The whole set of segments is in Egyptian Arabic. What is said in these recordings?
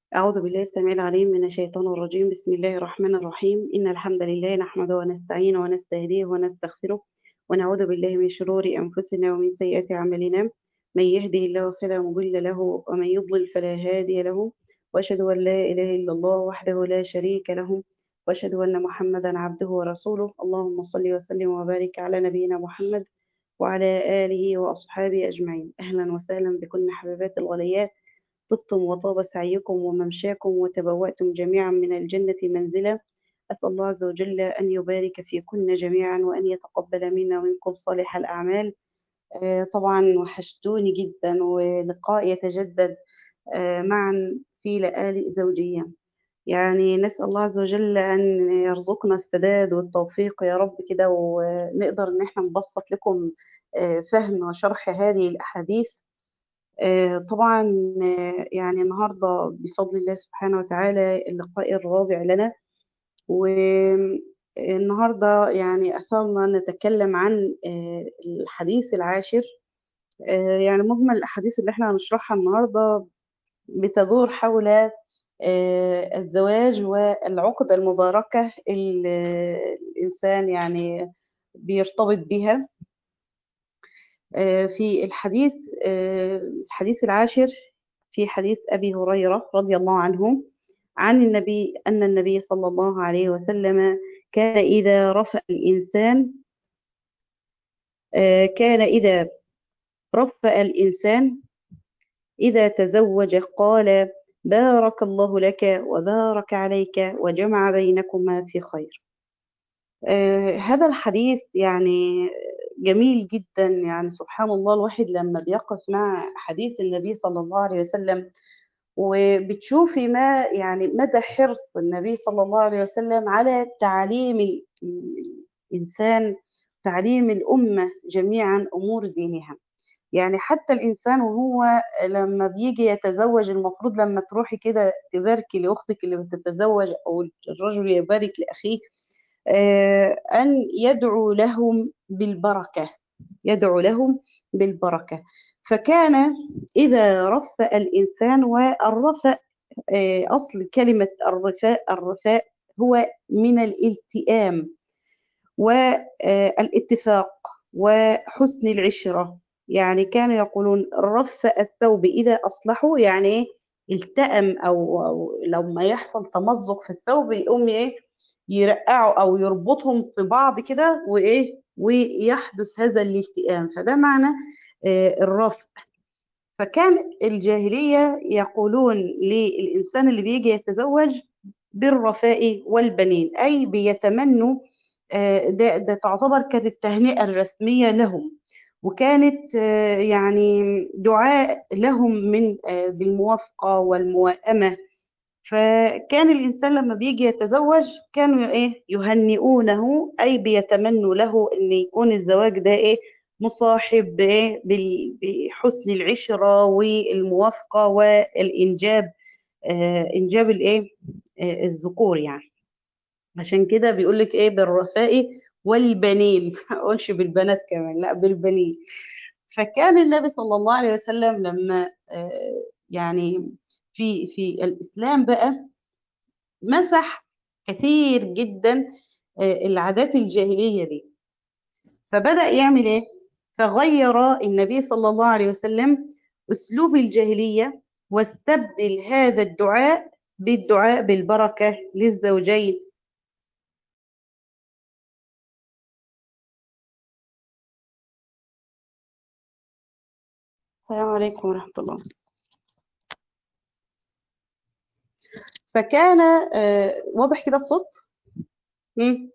أعوذ بالله السميع العليم من الشيطان الرجيم بسم الله الرحمن الرحيم إن الحمد لله نحمده ونستعينه ونستهديه ونستغفره ونعوذ بالله من شرور أنفسنا ومن سيئات أعمالنا من يهده الله فلا مضل له ومن يضلل فلا هادي له وأشهد أن لا إله إلا الله وحده لا شريك له وأشهد أن محمدا عبده ورسوله اللهم صل وسلم وبارك على نبينا محمد وعلى آله وأصحابه أجمعين أهلا وسهلا بكل حبيبات الغليات طبتم وطاب سعيكم وممشاكم وتبوأتم جميعا من الجنة منزلا أسأل الله عز وجل أن يبارك فيكن جميعا وأن يتقبل منا ومنكم صالح الأعمال آه، طبعا وحشتوني جدا ولقاء يتجدد آه، معا في لآلئ زوجية يعني نسأل الله عز وجل أن يرزقنا السداد والتوفيق يا رب كده ونقدر إن احنا نبسط لكم آه، فهم وشرح هذه الأحاديث آه، طبعا آه، يعني النهارده بفضل الله سبحانه وتعالى اللقاء الرابع لنا والنهارده يعني أثرنا نتكلم عن آه، الحديث العاشر آه، يعني مجمل الأحاديث اللي احنا هنشرحها النهارده بتدور حول آه، الزواج والعقد المباركة اللي الإنسان يعني بيرتبط بها آه، في الحديث آه، الحديث العاشر في حديث أبي هريرة رضي الله عنه عن النبي أن النبي صلى الله عليه وسلم كان إذا رفع الإنسان آه، كان إذا رفع الإنسان إذا تزوج قال بارك الله لك وبارك عليك وجمع بينكما في خير آه، هذا الحديث يعني جميل جدا يعني سبحان الله الواحد لما بيقف مع حديث النبي صلى الله عليه وسلم وبتشوفي ما يعني مدى حرص النبي صلى الله عليه وسلم على تعليم ال- الإنسان تعليم الأمة جميعا أمور دينها يعني حتى الإنسان وهو لما بيجي يتزوج المفروض لما تروحي كده تباركي لأختك اللي بتتزوج أو الرجل يبارك لأخيه آه، أن يدعو لهم بالبركة يدعو لهم بالبركة فكان إذا رفأ الإنسان والرفأ آه، أصل كلمة الرفاء الرفاء هو من الالتئام والاتفاق وحسن العشرة يعني كانوا يقولون رفأ الثوب إذا أصلحوا يعني إيه التأم أو, أو لما يحصل تمزق في الثوب يقوم إيه يرقعوا أو يربطهم في بعض كده وإيه ويحدث هذا الالتئام فده معنى آه، الرفع فكان الجاهلية يقولون للإنسان اللي بيجي يتزوج بالرفاء والبنين أي بيتمنوا آه، ده, ده تعتبر كانت التهنئة الرسمية لهم وكانت آه، يعني دعاء لهم من آه، بالموافقة والموائمة فكان الإنسان لما بيجي يتزوج كانوا إيه يهنئونه أي بيتمنوا له إن يكون الزواج ده إيه مصاحب بإيه بال- بحسن العشرة والموافقة والإنجاب آه إنجاب الإيه آه الذكور يعني عشان كده بيقول لك إيه بالرفاء والبنين ما أقولش بالبنات كمان لا بالبنين فكان النبي صلى الله عليه وسلم لما آه يعني في في الإسلام بقى مسح كثير جدا آه، العادات الجاهلية دي فبدأ يعمل ايه فغير النبي صلى الله عليه وسلم أسلوب الجاهلية واستبدل هذا الدعاء بالدعاء بالبركة للزوجين السلام عليكم ورحمة الله فكان آه، واضح كده الصوت مم.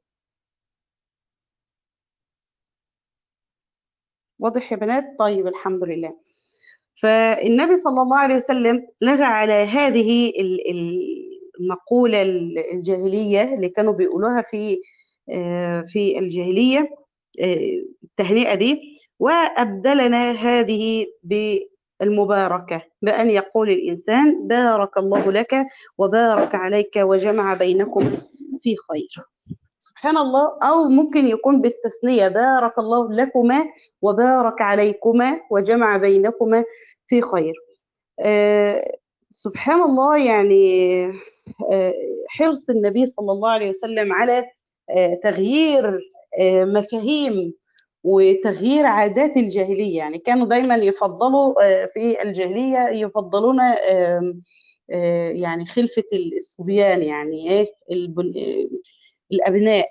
واضح يا بنات طيب الحمد لله فالنبي صلى الله عليه وسلم لغى على هذه ال- ال- المقولة ال- الجاهلية اللي كانوا بيقولوها في آه، في الجاهلية آه، التهنئة دي وأبدلنا هذه بالمباركة بأن يقول الإنسان بارك الله لك وبارك عليك وجمع بينكم في خير سبحان الله أو ممكن يكون بالتثنية بارك الله لكما وبارك عليكما وجمع بينكما في خير آه، سبحان الله يعني آه، حرص النبي صلى الله عليه وسلم على آه، تغيير آه، مفاهيم وتغيير عادات الجاهلية يعني كانوا دايما يفضلوا آه، في الجاهلية يفضلون آم، آه، يعني خلفة الصبيان يعني ايه البن- آه، الأبناء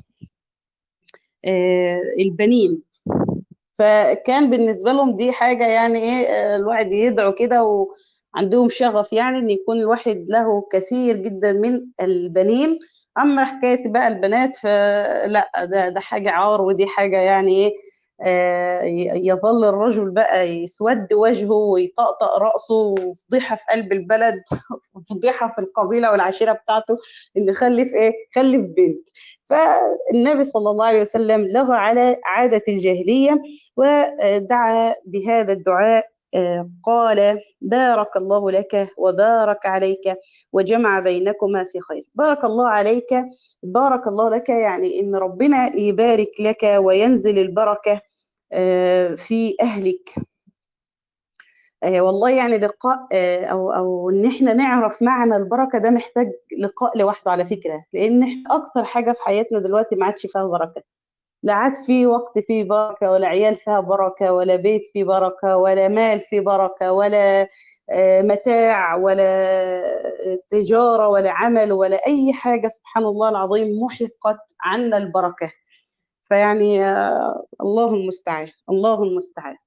آه، البنين فكان بالنسبة لهم دي حاجة يعني ايه آه، الواحد يدعو كده وعندهم شغف يعني ان يكون الواحد له كثير جدا من البنين اما حكاية بقى البنات فلا ده ده حاجة عار ودي حاجة يعني ايه آه، ي- يظل الرجل بقى يسود وجهه ويطقطق رأسه وفضيحة في قلب البلد وفضيحة في القبيلة والعشيرة بتاعته إن خلف إيه؟ خلف بنت فالنبي صلى الله عليه وسلم لغى على عادة الجاهلية ودعا بهذا الدعاء آه، قال بارك الله لك وبارك عليك وجمع بينكما في خير بارك الله عليك بارك الله لك يعني ان ربنا يبارك لك وينزل البركة آه، في اهلك آه، والله يعني لقاء آه، او او ان احنا نعرف معنى البركة ده محتاج لقاء لوحده على فكرة لان احنا اكتر حاجة في حياتنا دلوقتي ما عادش فيها بركة لا عاد في وقت فيه بركة ولا عيال فيها بركة ولا بيت فيه بركة ولا مال فيه بركة ولا آه، متاع ولا آه، تجارة ولا عمل ولا أي حاجة سبحان الله العظيم محقت عنا البركة فيعني آه، الله المستعان الله المستعان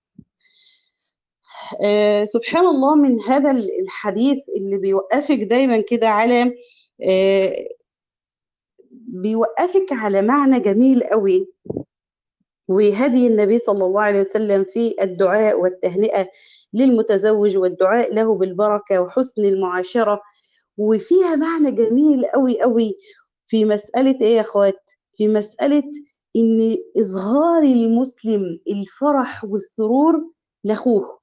آه، سبحان الله من هذا الحديث اللي بيوقفك دايما كده على آه، بيوقفك على معنى جميل قوي وهدي النبي صلى الله عليه وسلم في الدعاء والتهنئة للمتزوج والدعاء له بالبركة وحسن المعاشرة وفيها معنى جميل قوي قوي في مسألة ايه يا اخوات في مسألة ان اظهار المسلم الفرح والسرور لاخوه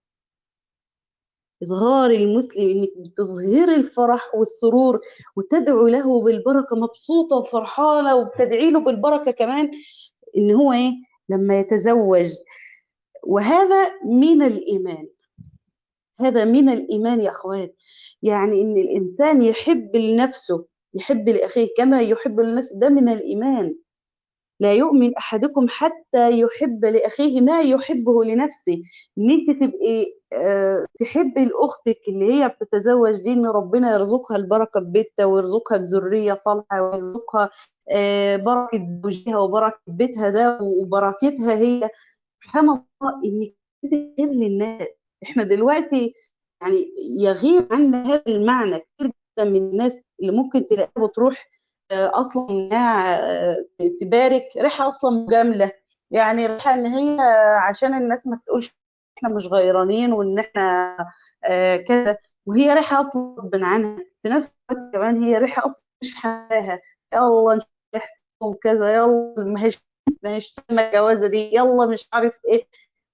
اظهار المسلم انك بتظهري الفرح والسرور وتدعو له بالبركة مبسوطة وفرحانة وبتدعي له بالبركة كمان ان هو ايه لما يتزوج وهذا من الإيمان هذا من الإيمان يا أخوات يعني إن الإنسان يحب لنفسه يحب لأخيه كما يحب لنفسه ده من الإيمان لا يؤمن أحدكم حتى يحب لأخيه ما يحبه لنفسه إن أنت تبقي آه، تحبي لأختك اللي هي بتتزوج دي إن ربنا يرزقها البركة في بيتها ويرزقها بذرية صالحة ويرزقها آه، بركة زوجها وبركة بيتها ده وبركتها هي سبحان الله انك تغير للناس احنا دلوقتي يعني يغيب عنا هذا المعنى كتير جدا من الناس اللي ممكن تلاقيها بتروح آه، اصلا انها آه، تبارك ريحه اصلا مجامله يعني ريحه ان هي عشان الناس ما تقولش احنا مش غيرانين وان احنا آه، كذا وهي ريحه اصلا غصب عنها في نفس الوقت كمان هي ريحه اصلا مش حباها يلا نشوف وكذا يلا ما هيش ما هيش تم الجوازه دي يلا مش عارف ايه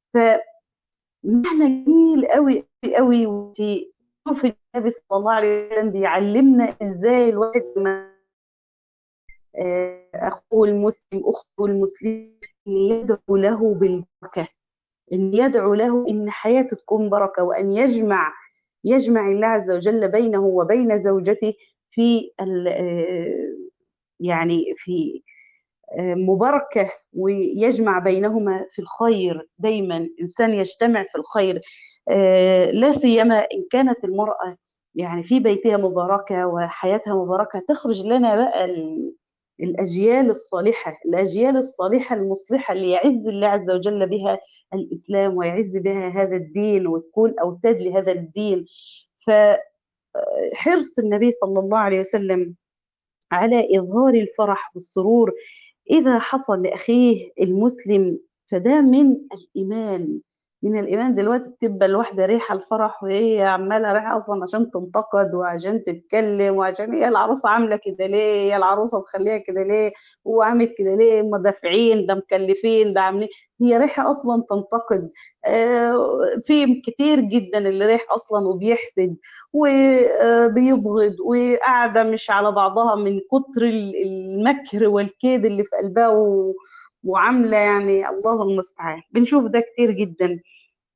فمعنى جميل قوي قوي قوي وفي شوف النبي صلى الله عليه وسلم بيعلمنا ازاي الواحد لما آه، اخوه المسلم اخته المسلم ان يدعو له بالبركه ان يدعو له ان حياته تكون بركه وان يجمع يجمع الله عز وجل بينه وبين زوجته في ال- آه، يعني في مباركة ويجمع بينهما في الخير دايما إنسان يجتمع في الخير آه، لا سيما إن كانت المرأة يعني في بيتها مباركة وحياتها مباركة تخرج لنا بقى ال- الأجيال الصالحة الأجيال الصالحة المصلحة اللي يعز الله عز وجل بها الإسلام ويعز بها هذا الدين وتكون أوتاد لهذا الدين فحرص النبي صلى الله عليه وسلم على إظهار الفرح والسرور إذا حصل لأخيه المسلم فده من الإيمان من الإيمان دلوقتي بتبقى الواحدة ريحة الفرح وهي عمالة ريحة أصلا عشان تنتقد وعشان تتكلم وعشان هي العروسة عاملة كده ليه هي العروسة مخليها كده ليه هو عامل كده ليه هم دافعين ده مكلفين ده عاملين هي ريحة أصلا تنتقد آه في كتير جدا اللي ريح أصلا وبيحسد وبيبغض وقاعدة مش على بعضها من كتر ال- المكر والكيد اللي في قلبها و... وعاملة يعني الله المستعان بنشوف ده كتير جدا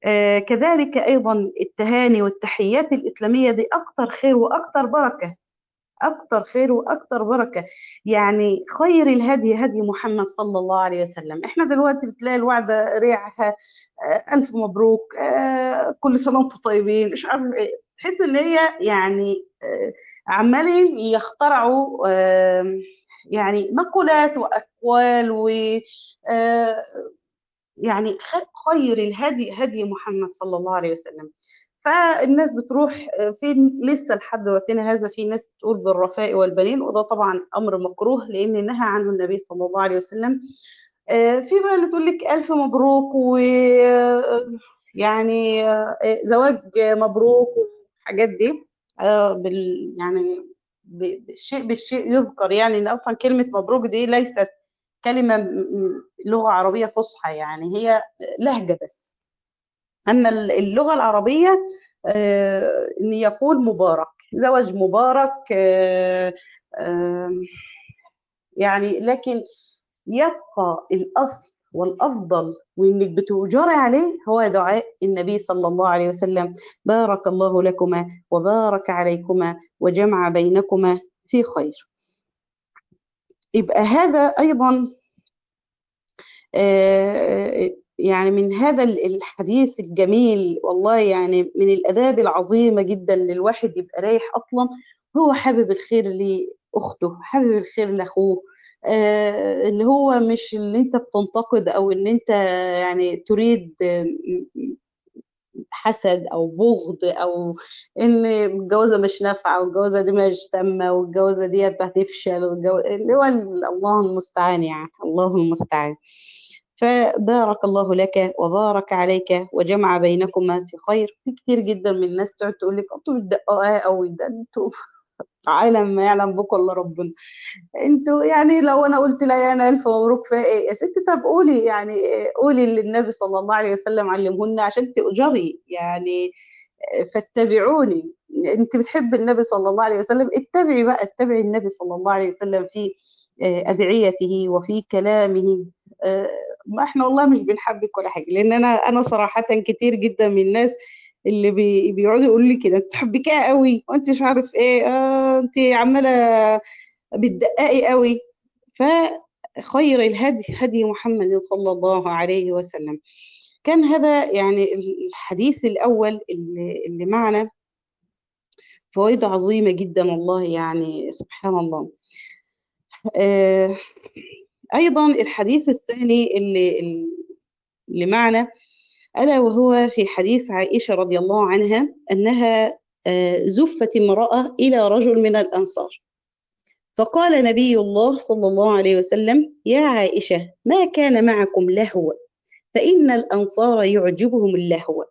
آه كذلك أيضا التهاني والتحيات الإسلامية دي أكتر خير وأكتر بركة أكتر خير وأكتر بركة يعني خير الهدي هدي محمد صلى الله عليه وسلم احنا دلوقتي بتلاقي الوعدة ريعها آه، ألف مبروك آه، كل سنة وانتم طيبين مش عارف ايه تحس ان هي يعني آه، عمالين يخترعوا آه، يعني مقولات وأقوال و آه، يعني خ- خير الهدي هدي محمد صلى الله عليه وسلم فالناس بتروح في لسه لحد وقتنا هذا في ناس تقول بالرفاء والبنين وده طبعا امر مكروه لان نهى عنه النبي صلى الله عليه وسلم آه، في بقى اللي تقول لك الف مبروك و آه، يعني آه، زواج مبروك والحاجات دي آه، بال يعني ب- بالشيء بالشيء يذكر يعني ان اصلا كلمه مبروك دي ليست كلمه م- م- لغه عربيه فصحى يعني هي لهجه بس أما اللغة العربية آه، إن يقول مبارك زواج مبارك آه، آه، يعني لكن يبقى الأصل والأفضل وإنك بتؤجري عليه هو دعاء النبي صلى الله عليه وسلم بارك الله لكما وبارك عليكما وجمع بينكما في خير يبقى هذا أيضا آه، يعني من هذا الحديث الجميل والله يعني من الآداب العظيمة جدا للواحد يبقى رايح أصلا هو حابب الخير لأخته حابب الخير لأخوه آه، اللي هو مش اللي انت بتنتقد او ان انت يعني تريد آه، حسد او بغض او ان الجوازه مش نافعه والجوازه دي مش تامه والجوازه دي هتفشل والجو... اللي هو الله المستعان يعني الله المستعان فبارك الله لك وبارك عليك وجمع بينكما في خير في كتير جدا من الناس تقعد تقول لك انتوا بتدققوا قوي ده انتوا عالم ما يعلم بكم الا ربنا انتوا يعني لو انا قلت لا انا الف مبروك فيها ايه يا ستي طب قولي يعني قولي اللي النبي صلى الله عليه وسلم علمهن عشان تؤجري يعني فاتبعوني انت بتحب النبي صلى الله عليه وسلم اتبعي بقى اتبعي النبي صلى الله عليه وسلم في ادعيته وفي كلامه ما احنا والله مش بنحبك ولا حاجه لان انا انا صراحه كتير جدا من الناس اللي بي بيقعدوا يقولوا لي كده انت تحبكها قوي وانت مش عارف ايه آه انت عماله بتدققي قوي فخير الهدي هدي محمد صلى الله عليه وسلم كان هذا يعني الحديث الأول اللي, اللي معنا فوائد عظيمة جدا والله يعني سبحان الله آه أيضا الحديث الثاني اللي, اللي معنا ألا وهو في حديث عائشة رضي الله عنها أنها آه زفت امرأة إلى رجل من الأنصار فقال نبي الله صلى الله عليه وسلم يا عائشة ما كان معكم لهو فإن الأنصار يعجبهم اللهو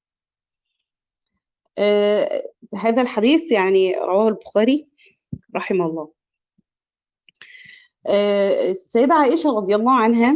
آه هذا الحديث يعني رواه البخاري رحمه الله آه السيدة عائشة رضي الله عنها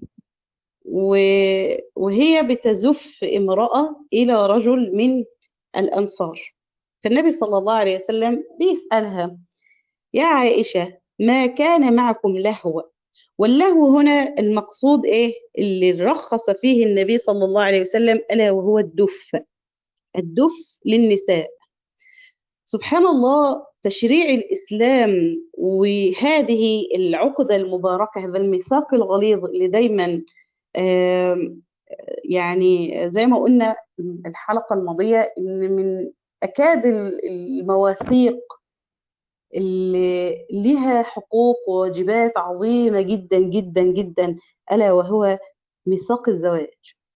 وهي بتزف امرأة إلى رجل من الأنصار فالنبي صلى الله عليه وسلم بيسألها يا عائشة ما كان معكم لهو واللهو هنا المقصود ايه اللي رخص فيه النبي صلى الله عليه وسلم الا وهو الدف الدف للنساء سبحان الله تشريع الاسلام وهذه العقده المباركه هذا الميثاق الغليظ اللي دايما يعني زي ما قلنا الحلقه الماضيه ان من اكاد المواثيق اللي لها حقوق وواجبات عظيمة جدا جدا جدا ألا وهو ميثاق الزواج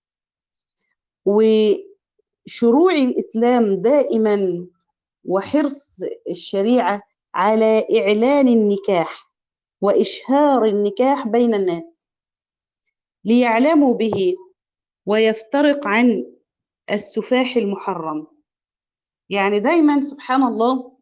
وشروع الإسلام دائما وحرص الشريعة على إعلان النكاح وإشهار النكاح بين الناس ليعلموا به ويفترق عن السفاح المحرم يعني دايما سبحان الله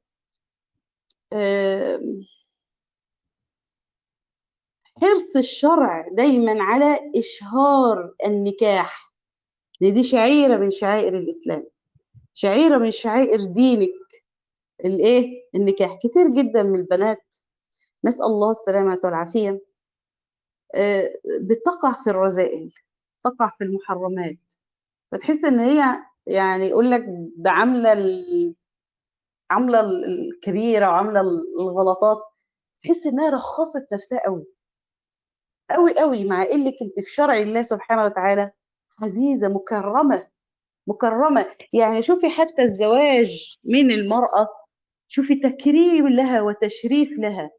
حرص الشرع دايما على إشهار النكاح دي شعيرة من شعائر الإسلام شعيرة من شعائر دينك الايه النكاح كتير جدا من البنات نسأل الله السلامة والعافية بتقع في الرذائل تقع في المحرمات فتحس ان هي يعني يقول لك ده عامله ال- عامله ال- الكبيره وعامله الغلطات تحس انها رخصت نفسها قوي قوي قوي مع انك انت في شرع الله سبحانه وتعالى عزيزه مكرمه مكرمه يعني شوفي حتى الزواج من المراه شوفي تكريم لها وتشريف لها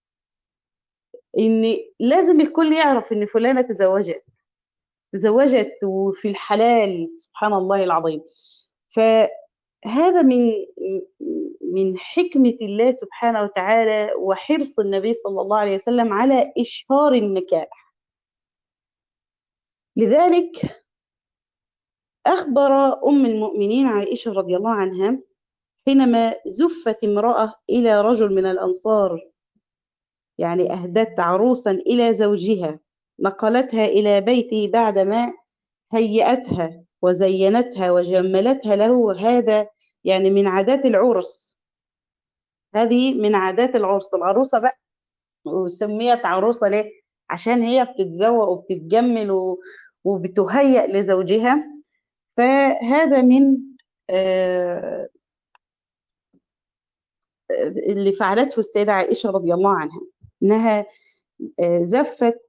ان لازم الكل يعرف ان فلانه تزوجت تزوجت وفي الحلال سبحان الله العظيم فهذا من من حكمة الله سبحانه وتعالى وحرص النبي صلى الله عليه وسلم على إشهار النكاح لذلك أخبر أم المؤمنين عائشة رضي الله عنها حينما زفت امرأة إلى رجل من الأنصار يعني أهدت عروسا إلى زوجها نقلتها إلى بيته بعدما هيأتها وزينتها وجملتها له وهذا يعني من عادات العرس هذه من عادات العرس العروسة بقى وسميت عروسة ليه عشان هي بتتزوق وبتتجمل و- وبتهيأ لزوجها فهذا من آه، اللي فعلته السيدة عائشة رضي الله عنها إنها آه، زفت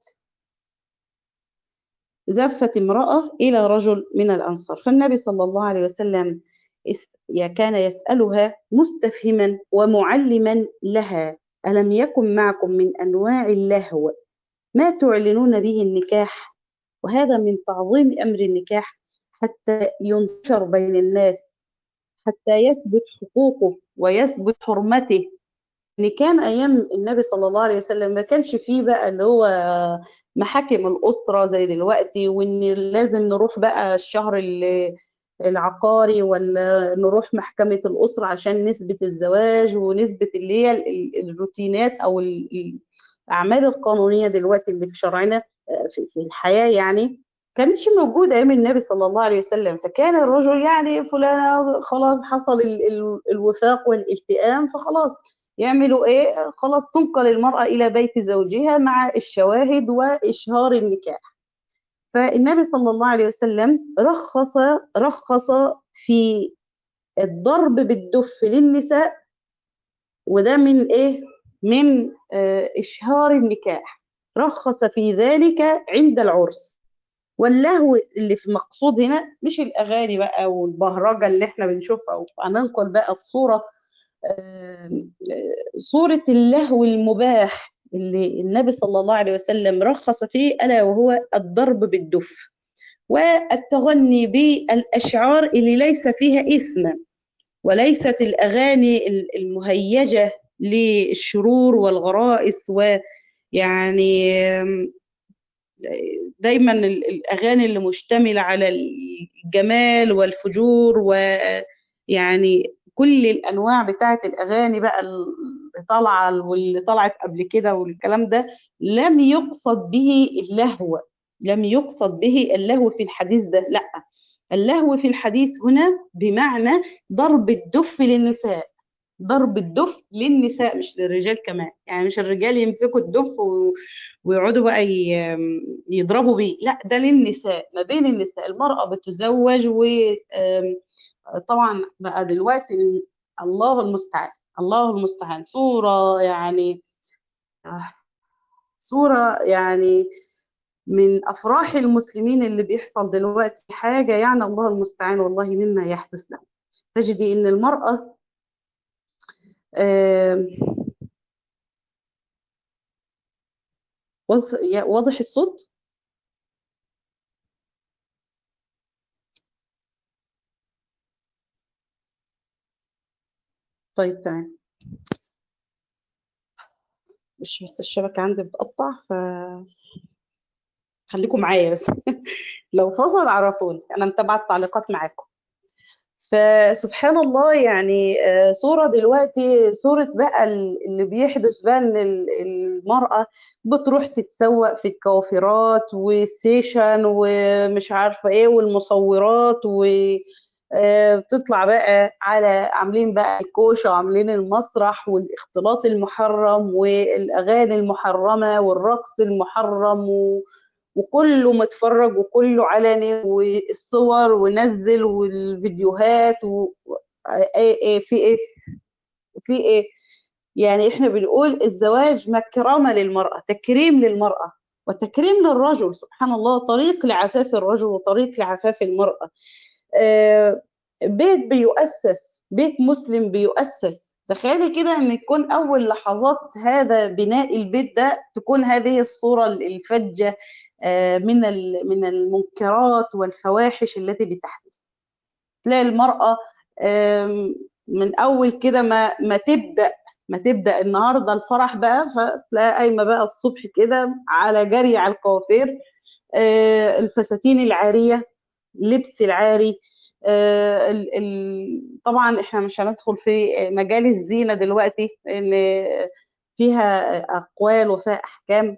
زفت امرأة إلى رجل من الأنصار فالنبي صلى الله عليه وسلم اس- يا- كان يسألها مستفهما ومعلما لها ألم يكن معكم من أنواع اللهو ما تعلنون به النكاح وهذا من تعظيم أمر النكاح حتى ينشر بين الناس حتى يثبت حقوقه ويثبت حرمته ان كان ايام النبي صلى الله عليه وسلم ما كانش فيه بقى اللي هو محاكم الاسره زي دلوقتي وان لازم نروح بقى الشهر ال- العقاري ولا نروح محكمه الاسره عشان نثبت الزواج ونثبت اللي هي ال- ال- الروتينات او ال- ال- الاعمال القانونيه دلوقتي اللي في شرعنا آه، في في الحياه يعني كانتش موجوده ايام النبي صلى الله عليه وسلم فكان الرجل يعني فلانه خلاص حصل ال- ال- الوفاق والالتئام فخلاص يعملوا ايه خلاص تنقل المرأة الى بيت زوجها مع الشواهد واشهار النكاح فالنبي صلى الله عليه وسلم رخص رخص في الضرب بالدف للنساء وده من ايه من آه، اشهار النكاح رخص في ذلك عند العرس واللهو اللي في مقصود هنا مش الاغاني بقى والبهرجه اللي احنا بنشوفها وهننقل بقى الصوره آم، آه، صورة اللهو المباح اللي النبي صلى الله عليه وسلم رخص فيه ألا وهو الضرب بالدف والتغني بالأشعار اللي ليس فيها إثم وليست الأغاني المهيجة للشرور والغرائز ويعني آم، دايما ال- الأغاني اللي مشتملة على الجمال والفجور ويعني كل الأنواع بتاعت الأغاني بقى اللي طالعة واللي طلعت قبل كده والكلام ده لم يقصد به اللهو لم يقصد به اللهو في الحديث ده لا اللهو في الحديث هنا بمعنى ضرب الدف للنساء ضرب الدف للنساء مش للرجال كمان يعني مش الرجال يمسكوا الدف و... ويقعدوا بقى ي... يضربوا بيه لا ده للنساء ما بين النساء المرأة بتزوج وطبعا بقى دلوقتي الله المستعان الله المستعان صورة يعني آه، صورة يعني من أفراح المسلمين اللي بيحصل دلوقتي حاجة يعني الله المستعان والله مما يحدث لهم تجدي إن المرأة آم، وص- يا- واضح الصوت طيب تمام مش بس الشبكة عندي بتقطع فخليكم معايا بس لو فصل عرفوني أنا متابعة التعليقات معاكم فسبحان الله يعني آه، صورة دلوقتي صورة بقى ال- اللي بيحدث بقى ان ال- المرأة بتروح تتسوق في الكوافيرات والسيشن ومش عارفة ايه والمصورات وبتطلع بقى على عاملين بقى الكوشة وعاملين المسرح والاختلاط المحرم والأغاني المحرمة والرقص المحرم و وكله متفرج وكله علني والصور ونزل والفيديوهات و... ايه ايه في ايه في ايه يعني احنا بنقول الزواج مكرمة للمرأة تكريم للمرأة وتكريم للرجل سبحان الله طريق لعفاف الرجل وطريق لعفاف المرأة آه، بيت بيؤسس بيت مسلم بيؤسس تخيلي كده ان يكون اول لحظات هذا بناء البيت ده تكون هذه الصورة الفجة آه، من ال- من المنكرات والفواحش التي بتحدث تلاقي المرأة آم، من أول كده ما ما تبدأ ما تبدأ النهاردة الفرح بقى فتلاقي قايمة بقى الصبح كده على جري على الكوافير آه، الفساتين العارية اللبس العاري آه، ال- ال- طبعا احنا مش هندخل في مجال الزينة دلوقتي لأن فيها أقوال وفيها أحكام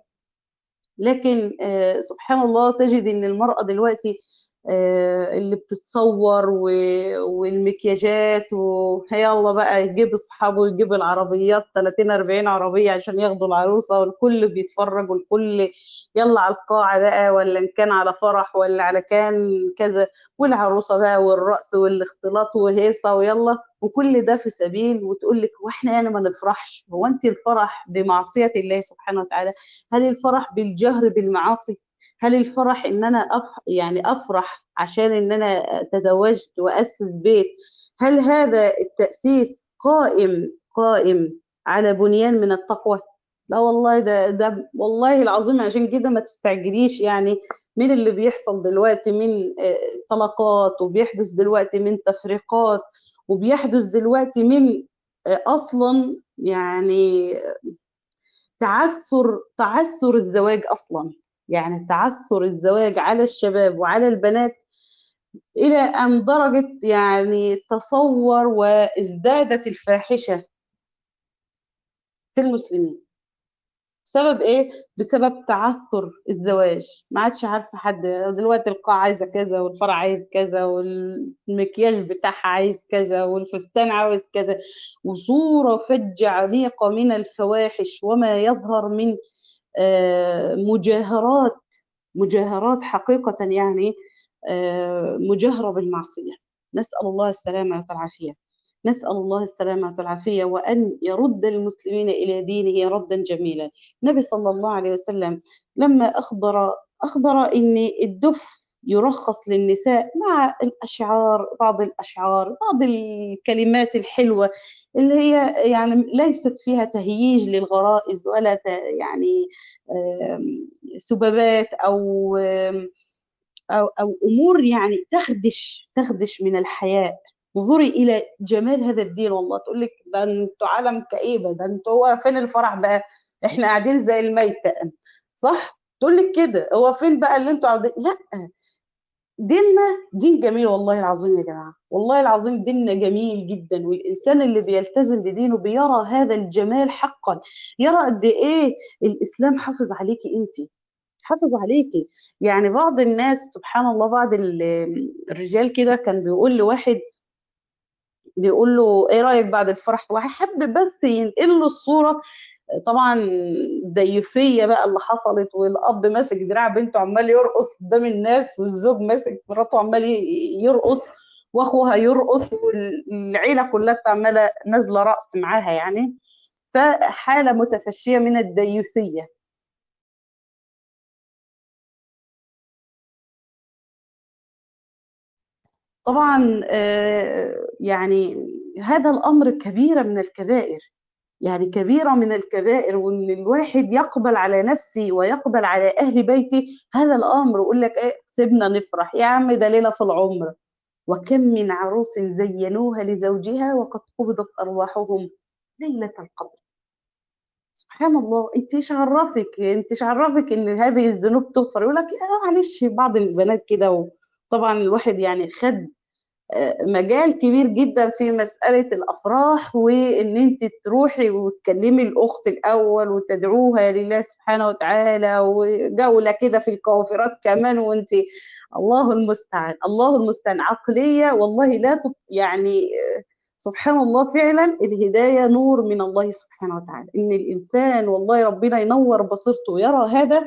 لكن آه، سبحان الله تجد ان المرأة دلوقتي آه، اللي بتتصور و- والمكياجات ويلا بقى يجيب اصحابه يجيب العربيات 30 40 عربية عشان ياخدوا العروسة والكل بيتفرج والكل يلا على القاعة بقى ولا ان كان على فرح ولا على كان كذا والعروسة بقى والرقص والاختلاط وهيصة ويلا وكل ده في سبيل وتقول لك واحنا يعني ما نفرحش هو انت الفرح بمعصية الله سبحانه وتعالى هل الفرح بالجهر بالمعاصي هل الفرح ان انا أف... يعني افرح عشان ان انا تزوجت واسس بيت هل هذا التأسيس قائم قائم على بنيان من التقوى لا والله ده ده والله العظيم عشان كده ما تستعجليش يعني من اللي بيحصل دلوقتي من آه، طلقات وبيحدث دلوقتي من تفريقات وبيحدث دلوقتي من آه، اصلا يعني تعثر تعثر الزواج اصلا يعني تعثر الزواج على الشباب وعلى البنات الى ان درجت يعني تصور وازدادت الفاحشه في المسلمين بسبب ايه بسبب تعثر الزواج ما عادش عارفه حد دلوقتي القاعه عايزه كذا والفرع عايز كذا والمكياج بتاعها عايز كذا والفستان عاوز كذا وصوره فجه عميقه من الفواحش وما يظهر من آه، مجاهرات مجاهرات حقيقة يعني آه، مجاهرة بالمعصية نسأل الله السلامة والعافية نسأل الله السلامة والعافية وأن يرد المسلمين إلى دينه ردا جميلا النبي صلى الله عليه وسلم لما أخبر أخبر أن الدف يرخص للنساء مع الأشعار بعض الأشعار بعض الكلمات الحلوة اللي هي يعني ليست فيها تهييج للغرائز ولا ت- يعني آم، سبابات او آم، او او امور يعني تخدش تخدش من الحياء انظري الى جمال هذا الدين والله تقول لك ده انتوا عالم كئيبه ده انتوا هو فين الفرح بقى احنا قاعدين زي الميتة صح تقول لك كده هو فين بقى اللي انتوا قاعدين لا ديننا دين جميل والله العظيم يا جماعة والله العظيم ديننا جميل جدا والإنسان اللي بيلتزم بدينه بيرى هذا الجمال حقا يرى قد إيه الإسلام حافظ عليكي أنت حافظ عليكي يعني بعض الناس سبحان الله بعض ال- الرجال كده كان بيقول لواحد بيقول له ايه رأيك بعد الفرح وحب بس ينقل له الصورة طبعا الضيفية بقى اللي حصلت والأب ماسك دراع بنته عمال يرقص قدام الناس والزوج ماسك مراته عمال ي- يرقص واخوها يرقص والعيلة كلها عمالة نازلة رقص معاها يعني فحالة متفشية من الديوثية طبعا آه، يعني هذا الأمر كبيرة من الكبائر يعني كبيرة من الكبائر وإن الواحد يقبل على نفسه ويقبل على أهل بيته هذا الأمر ويقول لك إيه سيبنا نفرح يا عم ده ليلة في العمر وكم من عروس زينوها لزوجها وقد قبضت أرواحهم ليلة القدر سبحان الله انت ايش عرفك انت ايش عرفك ان هذه الذنوب تغفر يقول لك اه معلش بعض البنات كده وطبعا الواحد يعني خد مجال كبير جدا في مسألة الأفراح وإن أنت تروحي وتكلمي الأخت الأول وتدعوها لله سبحانه وتعالى وجولة كده في الكوافرات كمان وأنت الله المستعان الله المستعان عقلية والله لا تط... يعني آه، سبحان الله فعلا الهداية نور من الله سبحانه وتعالى إن الإنسان والله ربنا ينور بصيرته ويرى هذا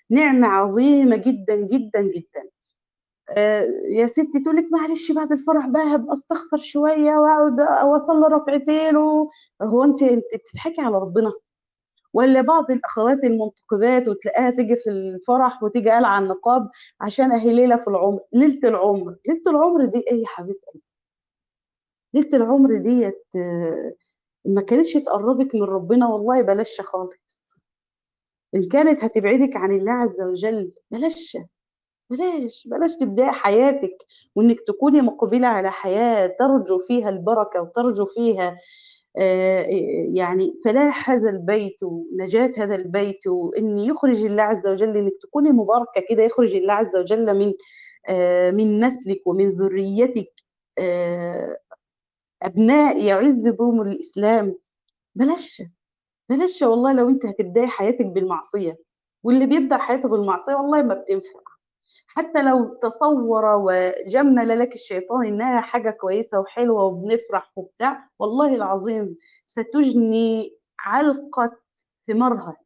نعمة عظيمة جدا جدا جدا آه، يا ستي تقول لك معلش بعد الفرح بقى هبقى استغفر شوية واقعد اوصل ركعتين و... هو انت انت بتضحكي على ربنا ولا بعض الاخوات المنتقبات وتلاقيها تيجي في الفرح وتيجي قالعه على النقاب عشان اهي ليله في العمر ليله العمر ليله العمر دي ايه يا حبيبتي ليله العمر ديت آه، ما كانتش تقربك من ربنا والله بلاش خالص ان كانت هتبعدك عن الله عز وجل بلاش بلاش بلاش تبدأي حياتك وإنك تكوني مقبلة على حياة ترجو فيها البركة وترجو فيها آه، يعني فلاح هذا البيت ونجاة هذا البيت وإن يخرج الله عز وجل إنك تكوني مباركة كده يخرج الله عز وجل من آه، من نسلك ومن ذريتك آه، أبناء يعز بهم الإسلام بلاش بلاش والله لو أنت هتبدأي حياتك بالمعصية واللي بيبدأ حياته بالمعصية والله ما بتنفع حتى لو تصور وجمل لك الشيطان انها حاجه كويسه وحلوه وبنفرح وبتاع والله العظيم ستجني علقه ثمارها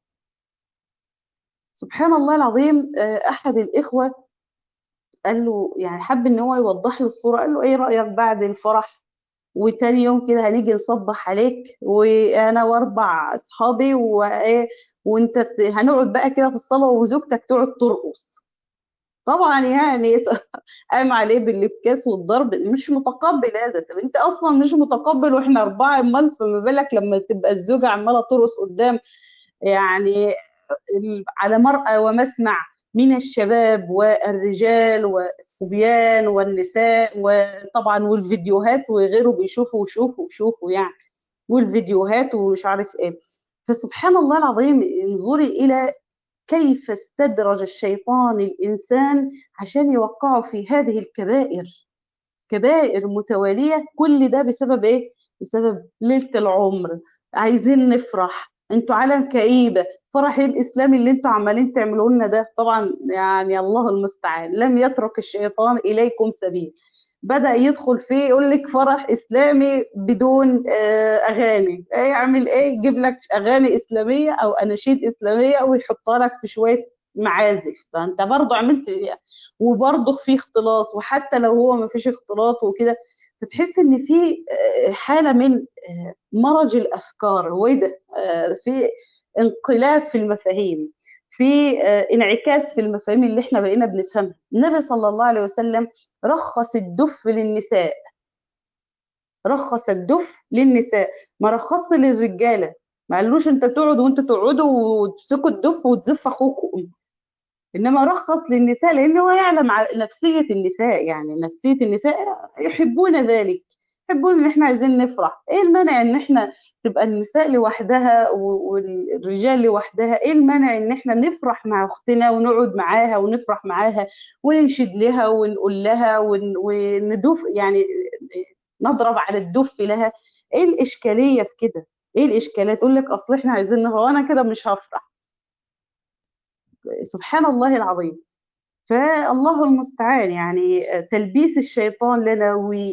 سبحان الله العظيم آه، احد الاخوه قال له يعني حب ان هو يوضح له الصوره قال له ايه رايك بعد الفرح وتاني يوم كده هنيجي نصبح عليك وانا واربع اصحابي وايه وانت ت- هنقعد بقى كده في الصاله وزوجتك تقعد ترقص طبعا يعني قام عليه بالابكاس والضرب مش متقبل هذا طب انت اصلا مش متقبل واحنا اربعه امال فما بالك لما تبقى الزوجه عماله ترقص قدام يعني ال- على مرأى ومسمع من الشباب والرجال والصبيان والنساء وطبعا والفيديوهات وغيره بيشوفوا وشوفوا وشوفوا يعني والفيديوهات ومش عارف ايه فسبحان الله العظيم انظري الى كيف استدرج الشيطان الإنسان عشان يوقعه في هذه الكبائر كبائر متوالية كل ده بسبب إيه؟ بسبب ليلة العمر عايزين نفرح انتوا عالم كئيبة فرح ايه الإسلامي اللي انتوا عمالين تعملوا لنا ده طبعا يعني الله المستعان لم يترك الشيطان إليكم سبيل بدأ يدخل فيه يقول لك فرح إسلامي بدون آه، أغاني إيه يعمل إيه يجيب لك أغاني إسلامية أو أناشيد إسلامية ويحطها لك في شوية معازف فأنت برضه عملت وبرضه في اختلاط وحتى لو هو ما فيش اختلاط وكده فتحس ان في آه، حاله من آه، مرج الافكار هو ايه ده آه، في انقلاب في المفاهيم في آه، انعكاس في المفاهيم اللي احنا بقينا بنفهمها النبي صلى الله عليه وسلم رخص الدف للنساء رخص الدف للنساء ما رخصش للرجاله ما قالوش انت تقعد وانتوا تقعدوا وتمسكوا الدف وتزف اخوكم انما رخص للنساء لان هو يعلم ع- نفسيه النساء يعني نفسيه النساء يحبون ذلك يحبون ان احنا عايزين نفرح ايه المانع ان احنا تبقى النساء لوحدها و- والرجال لوحدها ايه المانع ان احنا نفرح مع اختنا ونقعد معاها ونفرح معاها وننشد لها ونقول لها ون- وندف يعني نضرب على الدف لها ايه الاشكاليه في كده ايه الاشكاليه تقول لك اصل احنا عايزين نفرح وانا كده مش هفرح سبحان الله العظيم فالله المستعان يعني آه، تلبيس الشيطان لنا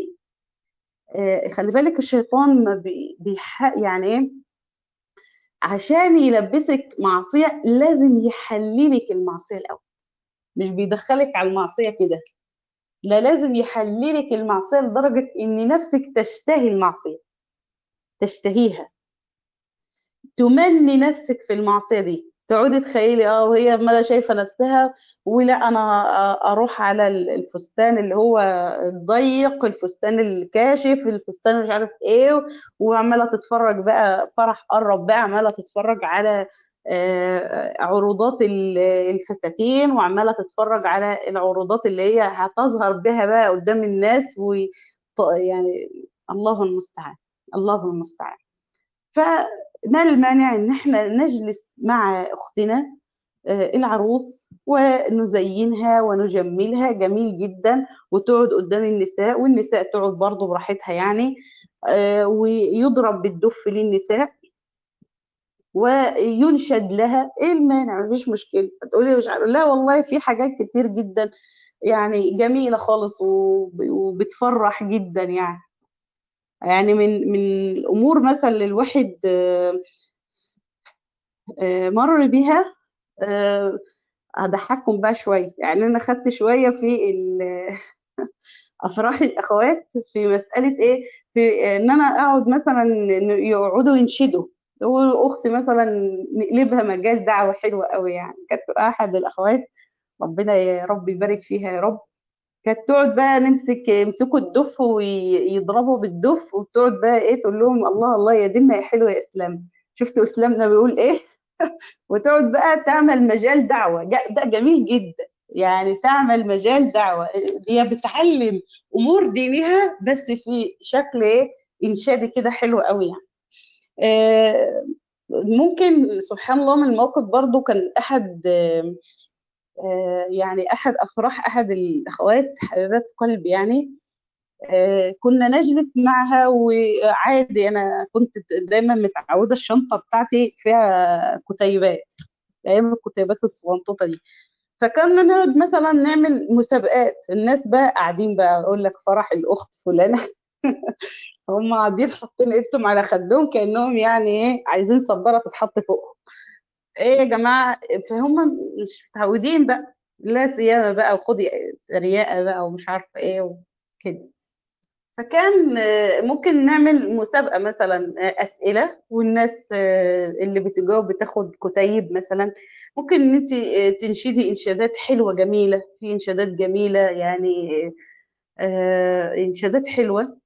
وخلي بالك الشيطان ما بي بيح يعني ايه عشان يلبسك معصية لازم يحللك المعصية الأول مش بيدخلك على المعصية كده لا لازم يحللك المعصية لدرجة إن نفسك تشتهي المعصية تشتهيها تمني نفسك في المعصية دي تقعدي تخيلي اه وهي عمالة شايفة نفسها ولا انا أ- اروح على ال- الفستان اللي هو الضيق الفستان الكاشف الفستان مش عارف ايه وعمالة تتفرج بقى فرح قرب بقى عمالة تتفرج على آه، عروضات ال- الفساتين وعمالة تتفرج على العروضات اللي هي هتظهر بها بقى قدام الناس و يعني الله المستعان الله المستعان فما المانع ان احنا نجلس مع اختنا آه، العروس ونزينها ونجملها جميل جدا وتقعد قدام النساء والنساء تقعد برضه براحتها يعني آه، ويضرب بالدف للنساء وينشد لها ايه المانع مفيش مشكله هتقولي مش عارفه لا والله في حاجات كتير جدا يعني جميله خالص وب- وبتفرح جدا يعني يعني من من الامور مثلا الواحد آه، آه، مر بيها آه، هضحككم بقى شويه يعني انا خدت شويه في ال- افراح الاخوات في مساله ايه في ان انا اقعد مثلا إن يقعدوا ينشدوا يقولوا اختي مثلا نقلبها مجال دعوه حلوه قوي يعني كانت احد الاخوات ربنا يا رب يبارك فيها يا رب كانت تقعد بقى نمسك يمسكوا الدف ويضربوا بالدف وتقعد بقى ايه تقول لهم الله الله يا ديننا يا حلو يا اسلام شفتوا اسلامنا بيقول ايه وتقعد بقى تعمل مجال دعوة جا- ده جميل جدا يعني تعمل مجال دعوة هي بتعلم أمور دينها بس في شكل إيه إنشادي كده حلو قوي يعني آه، ممكن سبحان الله من الموقف برضو كان أحد آه، آه، يعني أحد أفراح أحد الأخوات حبيبات قلبي يعني آه، كنا نجلس معها وعادي أنا كنت دايما متعودة الشنطة بتاعتي فيها كتيبات أيام الكتيبات الصغنطوطة دي فكنا نقعد مثلا نعمل مسابقات الناس بقى قاعدين بقى اقول لك فرح الاخت فلانه هم قاعدين حاطين ايدهم على خدهم كانهم يعني ايه عايزين صباره تتحط فوقهم ايه يا جماعه فهم مش متعودين بقى لا سيامه بقى وخدي رياقه بقى ومش عارفه ايه وكده فكان آه، ممكن نعمل مسابقة مثلا آه، أسئلة والناس آه، اللي بتجاوب بتاخد كتيب مثلا ممكن ان انت آه، تنشدي انشادات حلوة جميلة في انشادات جميلة يعني آه، انشادات حلوة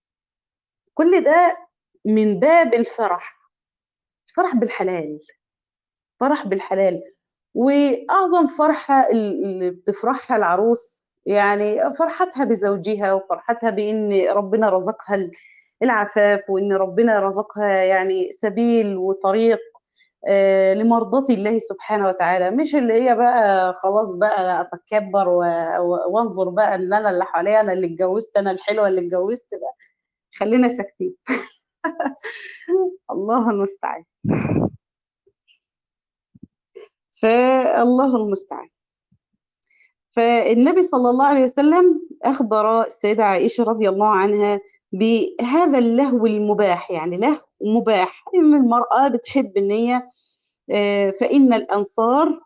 كل ده من باب الفرح فرح بالحلال فرح بالحلال وأعظم فرحة اللي بتفرحها العروس يعني فرحتها بزوجها وفرحتها بإن ربنا رزقها ال- العفاف وإن ربنا رزقها يعني سبيل وطريق آه، لمرضاة الله سبحانه وتعالى مش اللي هي بقى خلاص بقى أتكبر و- و- وانظر بقى إن أنا اللي حواليا أنا اللي اتجوزت أنا الحلوة اللي اتجوزت بقى خلينا ساكتين الله المستعان فالله المستعان فالنبي صلى الله عليه وسلم أخبر السيدة عائشة رضي الله عنها بهذا اللهو المباح يعني لهو مباح إن المرأة بتحب إن هي آه، فإن الأنصار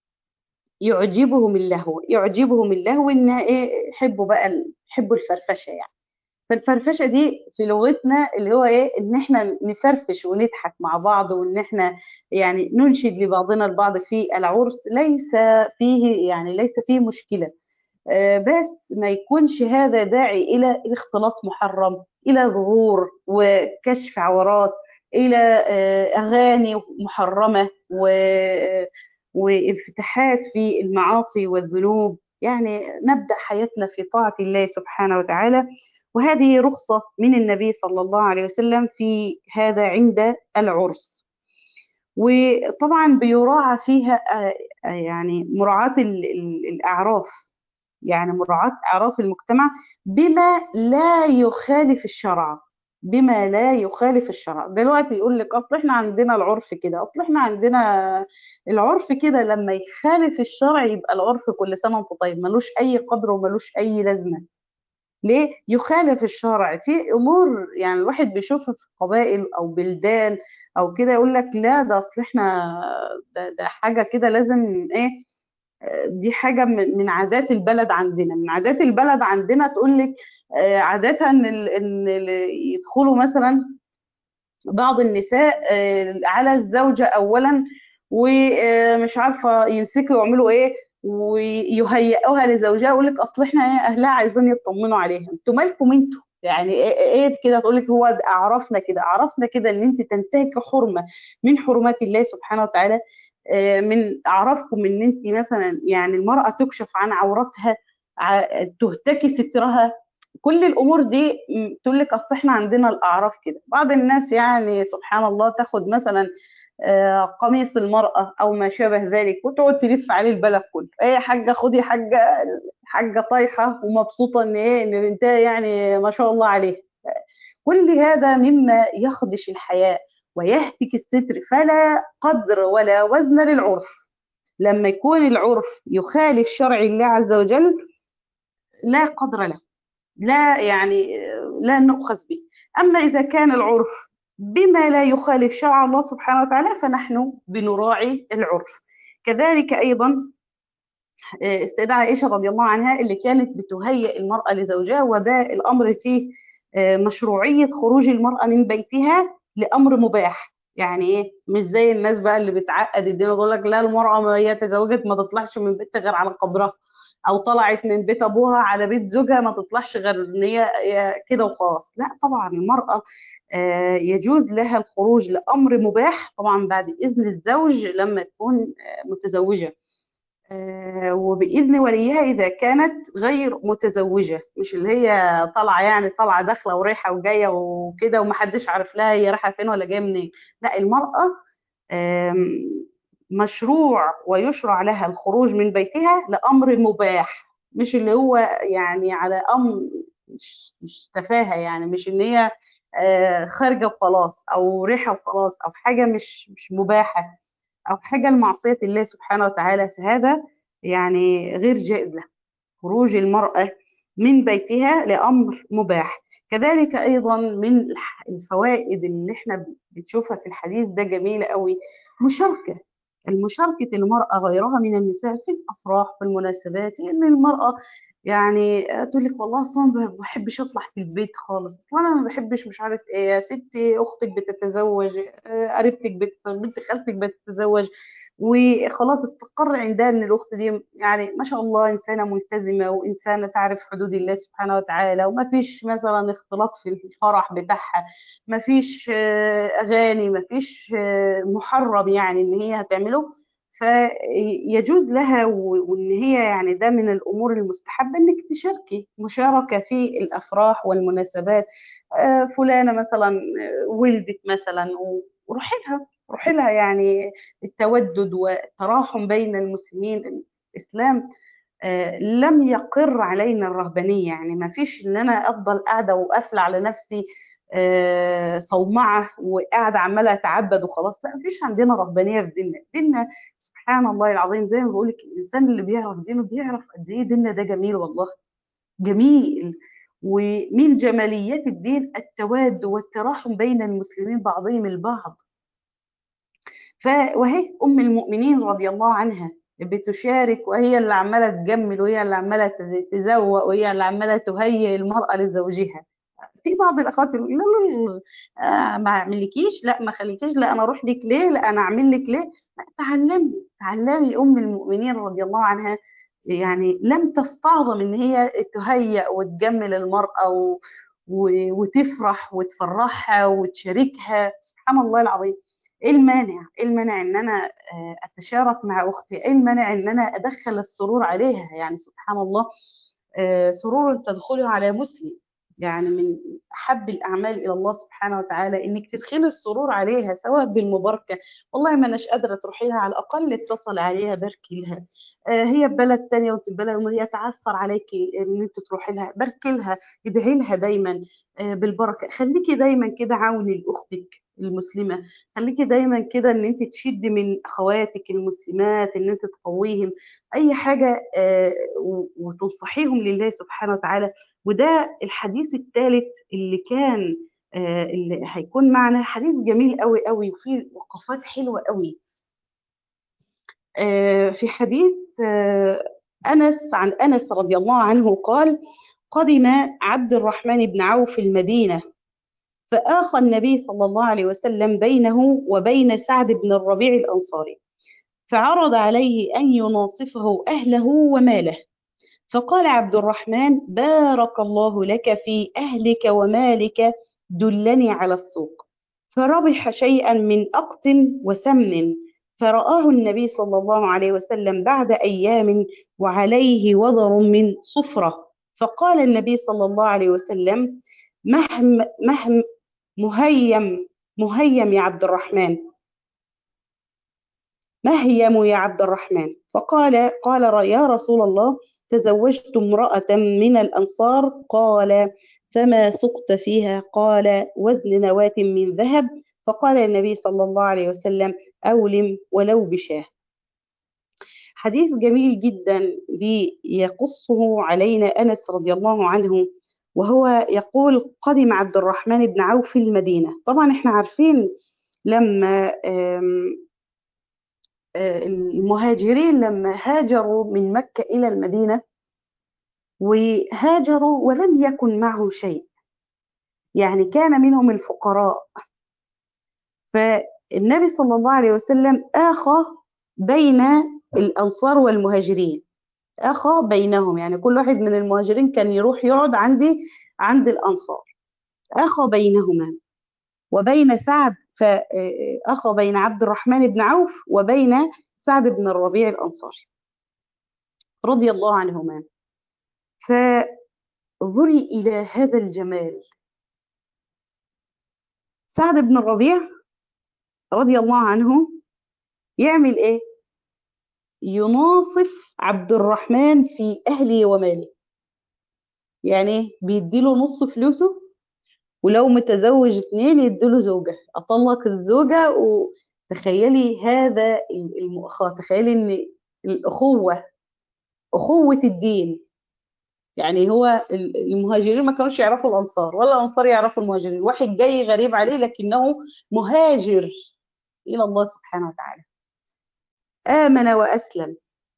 يعجبهم اللهو يعجبهم اللهو إن إيه يحبوا بقى ال- يحبوا الفرفشة يعني فالفرفشة دي في لغتنا اللي هو إيه إن إحنا نفرفش ونضحك مع بعض وإن إحنا يعني ننشد لبعضنا البعض في العرس ليس فيه يعني ليس فيه مشكلة آه، بس ما يكونش هذا داعي إلى اختلاط محرم إلى ظهور وكشف عورات إلى آه، أغاني محرمة و- وانفتاحات في المعاصي والذنوب يعني نبدأ حياتنا في طاعة الله سبحانه وتعالى وهذه رخصة من النبي صلى الله عليه وسلم في هذا عند العرس وطبعا بيراعى فيها آه، آه، يعني مراعاة ال- ال- الأعراف يعني مراعاة أعراف المجتمع بما لا يخالف الشرع بما لا يخالف الشرع دلوقتي يقول لك اصل احنا عندنا العرف كده اصل احنا عندنا العرف كده لما يخالف الشرع يبقى العرف كل سنه وانت طيب ملوش اي قدر وملوش اي لازمه ليه يخالف الشرع في امور يعني الواحد بيشوفها في قبائل او بلدان او كده يقول لك لا ده اصل احنا ده, ده حاجه كده لازم ايه دي حاجة من من عادات البلد عندنا من عادات البلد عندنا تقول لك آه، عادة ان ال- إن ال- يدخلوا مثلا بعض النساء آه، على الزوجة أولا ومش عارفة يمسكوا يعملوا إيه ويهيئوها لزوجها يقول لك أصل إحنا إيه أهلها عايزين يطمنوا عليها أنتوا مالكم أنتوا يعني إيه إيه كده تقول لك هو ده أعرفنا كده أعرفنا كده إن أنت تنتهك حرمة من حرمات الله سبحانه وتعالى آه، من أعرفكم إن أنت مثلا يعني المرأة تكشف عن عورتها ع- تهتكي سترها كل الامور دي م، تقول لك اصل احنا عندنا الاعراف كده بعض الناس يعني سبحان الله تاخد مثلا آه، قميص المرأة او ما شابه ذلك وتقعد تلف عليه البلد كله ايه يا حاجة خدي حاجة حاجة طايحة ومبسوطة ان ايه ان بنتها يعني ما شاء الله عليها كل هذا مما يخدش الحياء ويهتك الستر فلا قدر ولا وزن للعرف لما يكون العرف يخالف شرع الله عز وجل لا قدر له لا يعني لا نؤخذ به أما إذا كان العرف بما لا يخالف شرع الله سبحانه وتعالى فنحن بنراعي العرف كذلك أيضا آه، السيدة عائشة رضي الله عنها اللي كانت بتهيئ المرأة لزوجها وده الأمر فيه آه، مشروعية خروج المرأة من بيتها لأمر مباح يعني ايه مش زي الناس بقى اللي بتعقد الدنيا يقول لك لا المرأة ما هي تزوجت ما تطلعش من بيتها غير على قبرها او طلعت من بيت ابوها على بيت زوجها ما تطلعش غير ان هي هي كده وخلاص لا طبعا المرأة آه، يجوز لها الخروج لأمر مباح طبعا بعد إذن الزوج لما تكون آه، متزوجة آه، وبإذن وليها إذا كانت غير متزوجة مش اللي هي طالعة يعني طالعة داخلة ورايحة وجاية وكده ومحدش عارف لها هي رايحة فين ولا جاية منين لا المرأة آم، مشروع ويشرع لها الخروج من بيتها لأمر مباح مش اللي هو يعني على أمر مش مش تفاهة يعني مش إن هي آه، خارجة وخلاص أو ريحة وخلاص أو حاجة مش مش مباحة أو حاجة لمعصية الله سبحانه وتعالى فهذا يعني غير جائز له خروج المرأة من بيتها لأمر مباح كذلك أيضا من الح- الفوائد اللي احنا بنشوفها في الحديث ده جميلة قوي مشاركة المشاركة المرأة غيرها من النساء في الأفراح في المناسبات لأن المرأة يعني تقول لك والله أصلا ما بحبش أطلع في البيت خالص أصلا أنا ما بحبش مش عارف إيه يا ستي أختك بتتزوج آه، قريبتك بت... بنت خالتك بتتزوج وخلاص استقر عندها ان الاخت دي يعني ما شاء الله انسانه ملتزمه وانسانه تعرف حدود الله سبحانه وتعالى وما فيش مثلا اختلاط في الفرح بتاعها ما فيش آه، اغاني ما فيش آه، محرم يعني ان هي هتعمله فيجوز لها و- وان هي يعني ده من الامور المستحبه انك تشاركي مشاركه في الافراح والمناسبات آه، فلانه مثلا آه، ولدت مثلا و- وروحي لها روحي لها يعني التودد والتراحم بين المسلمين الإسلام آه، لم يقر علينا الرهبانية يعني ما فيش إن أنا أفضل قاعدة وقافلة على نفسي آه، صومعة وقاعدة عمالة أتعبد وخلاص لا مفيش عندنا رهبانية في ديننا ديننا سبحان الله العظيم زي ما بقول لك الإنسان اللي بيعرف دينه بيعرف قد إيه ديننا ده جميل والله جميل ومن جماليات الدين التواد والتراحم بين المسلمين بعضهم البعض ف وهي ام المؤمنين رضي الله عنها بتشارك وهي اللي عماله تجمل وهي اللي عماله تز- تزوق وهي اللي عماله تهيئ المراه لزوجها في بعض الاخوات يقول لا لا لا آه ما اعملكيش لا ما خليكيش لا انا اروح لك ليه لا انا اعمل لك ليه لا تعلمي تعلمي ام المؤمنين رضي الله عنها يعني لم تستعظم ان هي تهيئ وتجمل المراه و... و... وتفرح وتفرحها وتشاركها سبحان الله العظيم ايه المانع ايه المانع ان انا آه، اتشارك مع اختي ايه المانع ان انا ادخل السرور عليها يعني سبحان الله آه، سرور تدخله على مسلم يعني من احب الاعمال الى الله سبحانه وتعالى انك تدخلي السرور عليها سواء بالمباركه والله ما اناش قادره تروحي لها على الاقل اتصل عليها باركي لها آه، هي ببلد تانية وانت ببلد وهي تعثر عليكي ان انت تروحي لها باركي لها ادعي لها دايما آه، بالبركه خليكي دايما كده عوني لاختك المسلمه خليكي دايما كده ان انت تشدي من اخواتك المسلمات ان انت تقويهم اي حاجه آه، و- وتنصحيهم لله سبحانه وتعالى وده الحديث الثالث اللي كان آه، اللي هيكون معنا حديث جميل قوي قوي وفيه وقفات حلوه قوي آه، في حديث آه، انس عن انس رضي الله عنه قال قدم عبد الرحمن بن عوف المدينه فآخى النبي صلى الله عليه وسلم بينه وبين سعد بن الربيع الأنصاري فعرض عليه أن يناصفه أهله وماله فقال عبد الرحمن بارك الله لك في أهلك ومالك دلني على السوق فربح شيئا من أقط وسمن فرآه النبي صلى الله عليه وسلم بعد أيام وعليه وضر من صفرة فقال النبي صلى الله عليه وسلم مهم مهم مهيم مهيم يا عبد الرحمن مهيم يا عبد الرحمن فقال قال يا رسول الله تزوجت امرأة من الأنصار قال فما سقت فيها قال وزن نواة من ذهب فقال النبي صلى الله عليه وسلم أولم ولو بشاه حديث جميل جدا يقصه علينا أنس رضي الله عنه وهو يقول قدم عبد الرحمن بن عوف المدينة طبعا احنا عارفين لما آم، المهاجرين لما هاجروا من مكة إلى المدينة وهاجروا ولم يكن معهم شيء يعني كان منهم الفقراء فالنبي صلى الله عليه وسلم آخى بين الأنصار والمهاجرين آخى بينهم يعني كل واحد من المهاجرين كان يروح يقعد عندي عند الأنصار آخى بينهما وبين سعد فأخى بين عبد الرحمن بن عوف وبين سعد بن الربيع الأنصاري رضي الله عنهما فانظري إلى هذا الجمال سعد بن الربيع رضي الله عنه يعمل ايه يناصف عبد الرحمن في اهله وماله يعني بيديله نص فلوسه ولو متزوج اتنين يديله زوجة اطلق الزوجة وتخيلي هذا المؤخاة تخيلي ان الاخوة اخوة الدين يعني هو المهاجرين ما كانوش يعرفوا الانصار ولا الانصار يعرفوا المهاجرين واحد جاي غريب عليه لكنه مهاجر الى الله سبحانه وتعالى امن واسلم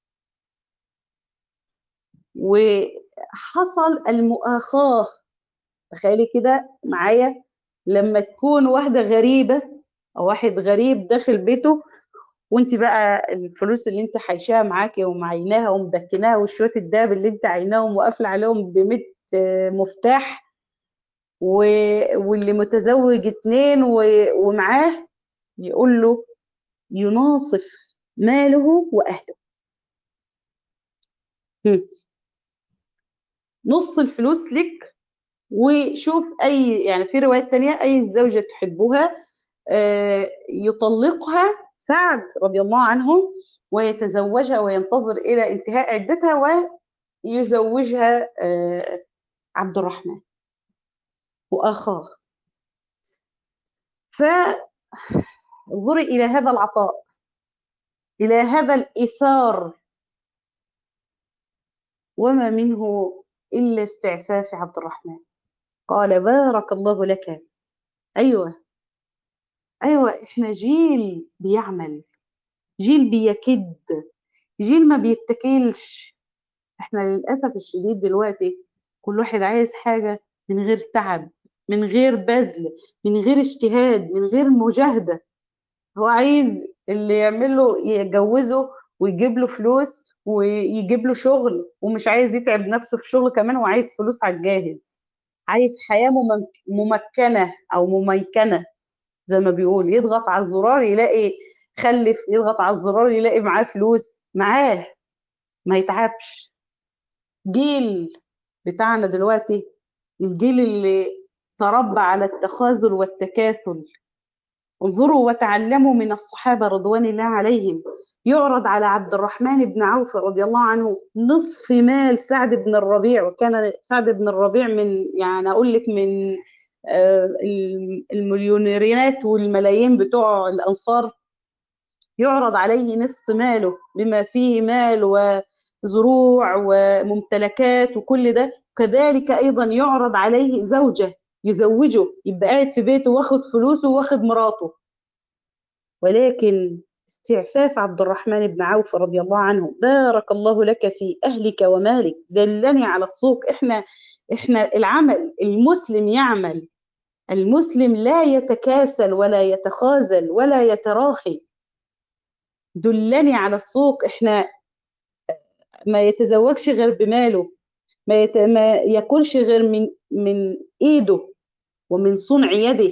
وحصل المؤاخاه تخيلي كده معايا لما تكون واحده غريبه او واحد غريب داخل بيته وانت بقى الفلوس اللي انت حايشاها معاكي ومعيناها ومدكناها وشويه الدهب اللي انت عيناهم وقافله عليهم ب 100 مفتاح و... واللي متزوج اتنين و... ومعاه يقول له يناصف ماله واهله نص الفلوس لك وشوف اي يعني في روايات تانية اي زوجة تحبها يطلقها سعد رضي الله عنه ويتزوجها وينتظر إلى انتهاء عدتها ويزوجها عبد الرحمن وآخاه فانظري إلى هذا العطاء إلى هذا الإيثار وما منه إلا استعفاف عبد الرحمن قال بارك الله لك أيوه ايوه احنا جيل بيعمل جيل بيكد جيل ما بيتكلش احنا للاسف الشديد دلوقتي كل واحد عايز حاجه من غير تعب من غير بذل من غير اجتهاد من غير مجاهده هو عايز اللي يعمل له يجوزه ويجيب له فلوس ويجيب له شغل ومش عايز يتعب نفسه في شغل كمان وعايز فلوس على الجاهز عايز حياه ممكنه او مميكنه زي ما بيقول يضغط على الزرار يلاقي خلف يضغط على الزرار يلاقي معاه فلوس معاه ما يتعبش جيل بتاعنا دلوقتي الجيل اللي تربى على التخاذل والتكاسل انظروا وتعلموا من الصحابة رضوان الله عليهم يعرض على عبد الرحمن بن عوف رضي الله عنه نصف مال سعد بن الربيع وكان سعد بن الربيع من يعني أقول لك من المليونيرات والملايين بتوع الأنصار يعرض عليه نصف ماله بما فيه مال وزروع وممتلكات وكل ده كذلك أيضا يعرض عليه زوجة يزوجه يبقى قاعد في بيته واخد فلوسه واخد مراته ولكن استعفاف عبد الرحمن بن عوف رضي الله عنه بارك الله لك في أهلك ومالك دلني على السوق احنا احنا العمل المسلم يعمل المسلم لا يتكاسل ولا يتخاذل ولا يتراخي دلني على السوق احنا ما يتزوجش غير بماله ما, يت... ما ياكلش غير من من ايده ومن صنع يده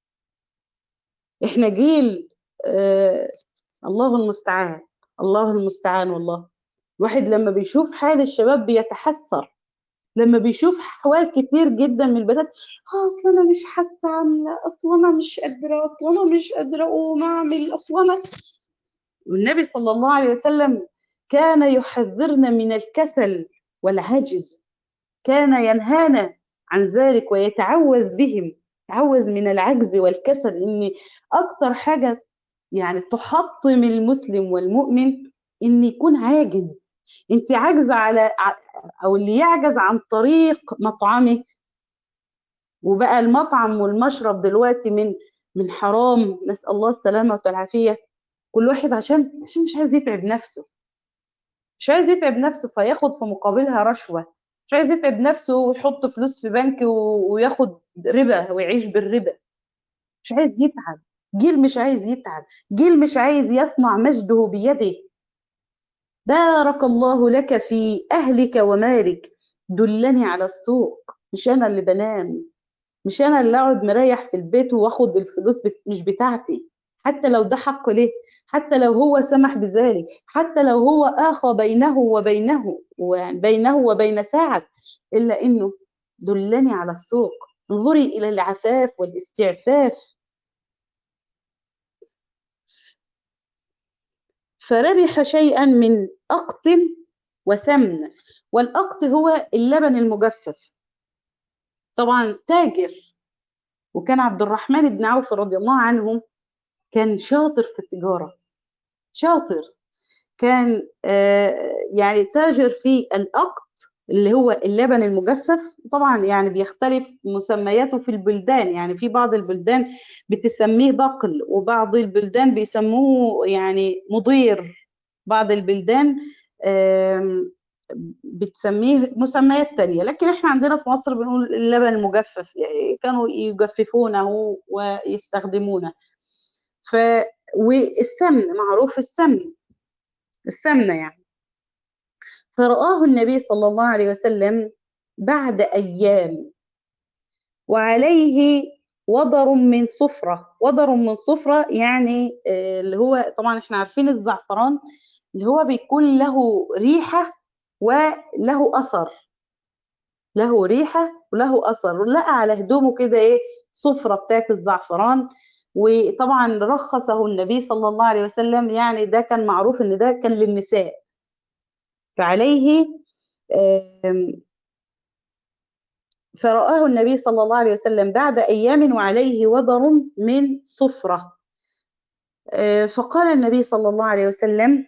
احنا جيل آه الله المستعان الله المستعان والله الواحد لما بيشوف حال الشباب بيتحسر لما بيشوف احوال كتير جدا من البنات اصل انا مش حاسه عامله اصل انا مش قادره اصل انا مش قادره اقوم اعمل اصل انا والنبي صلى الله عليه وسلم كان يحذرنا من الكسل والعجز كان ينهانا عن ذلك ويتعوذ بهم يتعوذ من العجز والكسل ان اكتر حاجه يعني تحطم المسلم والمؤمن ان يكون عاجز انت عاجزه على او اللي يعجز عن طريق مطعمه وبقى المطعم والمشرب دلوقتي من من حرام نسال الله السلامه والعافيه كل واحد عشان عشان مش عايز يتعب نفسه مش عايز يتعب نفسه فياخد في مقابلها رشوة مش عايز يتعب نفسه ويحط فلوس في بنك و- وياخد ربا ويعيش بالربا مش عايز يتعب جيل مش عايز يتعب جيل مش عايز يصنع مجده بيده بارك الله لك في أهلك ومالك دلني على السوق مش أنا اللي بنام مش أنا اللي أقعد مريح في البيت وآخد الفلوس بت... مش بتاعتي حتى لو ده حق له حتى لو هو سمح بذلك حتى لو هو آخى بينه وبينه وبينه وبين ساعد إلا إنه دلني على السوق انظري إلى العفاف والاستعفاف فربح شيئا من أقط وسمن والأقط هو اللبن المجفف طبعا تاجر وكان عبد الرحمن بن عوف رضي الله عنه كان شاطر في التجارة شاطر كان آه، يعني تاجر في الأقط اللي هو اللبن المجفف طبعا يعني بيختلف مسمياته في البلدان يعني في بعض البلدان بتسميه بقل وبعض البلدان بيسموه يعني مضير بعض البلدان آم، بتسميه مسميات تانية لكن احنا عندنا في مصر بنقول اللبن المجفف يعني كانوا يجففونه ويستخدمونه ف والسمن معروف السمن السمنة يعني فرآه النبي صلى الله عليه وسلم بعد أيام وعليه وضر من صفرة وضر من صفرة يعني آه، اللي هو طبعا احنا عارفين الزعفران اللي هو بيكون له ريحة وله أثر له ريحة وله أثر لقى على هدومه كده إيه صفرة بتاعت الزعفران وطبعا رخصه النبي صلى الله عليه وسلم يعني ده كان معروف إن ده كان للنساء فعليه آم، فرآه النبي صلى الله عليه وسلم بعد أيام وعليه وضر من صفرة آه، فقال النبي صلى الله عليه وسلم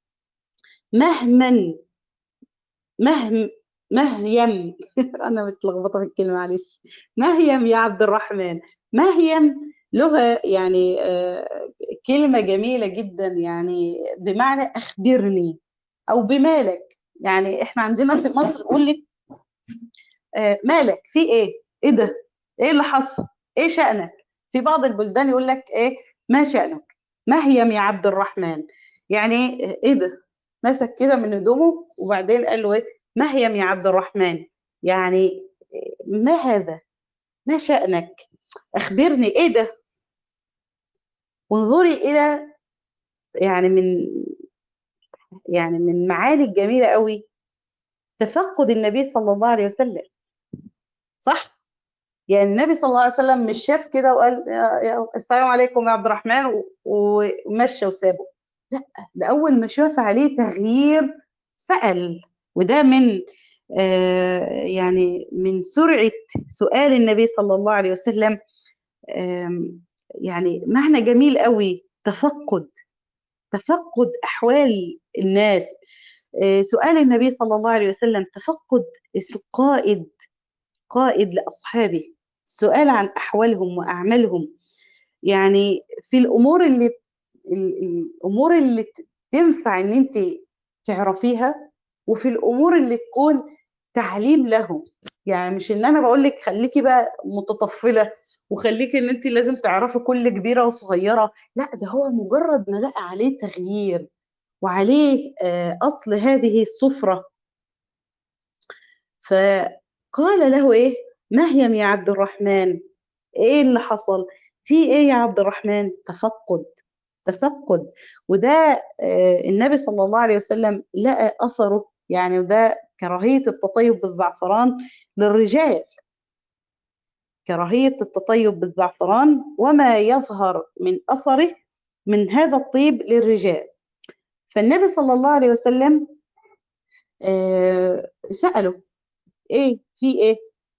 مهما مهم مهيم أنا متلخبطة في الكلمة معلش مهيم يا عبد الرحمن مهيم لها يعني آه، كلمة جميلة جدا يعني بمعنى أخبرني أو بمالك يعني إحنا عندنا في مصر يقول لك آه، مالك في إيه؟ إيه ده؟ إيه اللي حصل؟ إيه شأنك؟ في بعض البلدان يقول لك إيه؟ ما شأنك؟ مهيم يا عبد الرحمن يعني إيه ده؟ مسك كده من هدومه وبعدين قال له إيه؟ مهيم يا عبد الرحمن يعني ما هذا؟ ما شأنك؟ أخبرني إيه ده؟ وانظري إلى يعني من يعني من المعاني الجميلة قوي تفقد النبي صلى الله عليه وسلم صح؟ يعني النبي صلى الله عليه وسلم مش شاف كده وقال يا- يا- السلام عليكم يا عبد الرحمن و- ومشى وسابه لا ده أول ما شاف عليه تغيير سأل وده من آه يعني من سرعة سؤال النبي صلى الله عليه وسلم آم، يعني معنى جميل قوي تفقد تفقد أحوال الناس آه، سؤال النبي صلى الله عليه وسلم تفقد القائد قائد لأصحابه سؤال عن أحوالهم وأعمالهم يعني في الأمور اللي ال- الأمور اللي ت- تنفع إن أنت تعرفيها وفي الأمور اللي تكون تعليم لهم يعني مش إن أنا بقول لك خليكي بقى متطفلة وخليكي إن أنت لازم تعرفي كل كبيرة وصغيرة لا ده هو مجرد ما لقى عليه تغيير وعليه آه، أصل هذه الصفرة فقال له إيه مهيم يا عبد الرحمن إيه اللي حصل في إيه يا عبد الرحمن تفقد تفقد وده آه، النبي صلى الله عليه وسلم لقى أثره يعني وده كراهية التطيب بالزعفران للرجال كراهية التطيب بالزعفران وما يظهر من أثره من هذا الطيب للرجال فالنبي صلى الله عليه وسلم آه، سأله ايه في ايه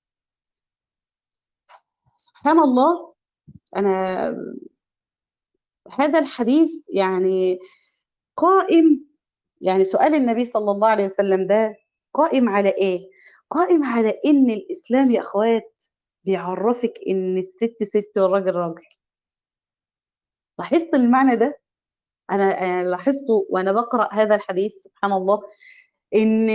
سبحان الله انا هذا الحديث يعني قائم يعني سؤال النبي صلى الله عليه وسلم ده قائم على ايه قائم على ان الاسلام يا اخوات بيعرفك ان الست ست والراجل راجل لاحظت المعنى ده أنا أنا لاحظت وأنا بقرأ هذا الحديث سبحان الله إن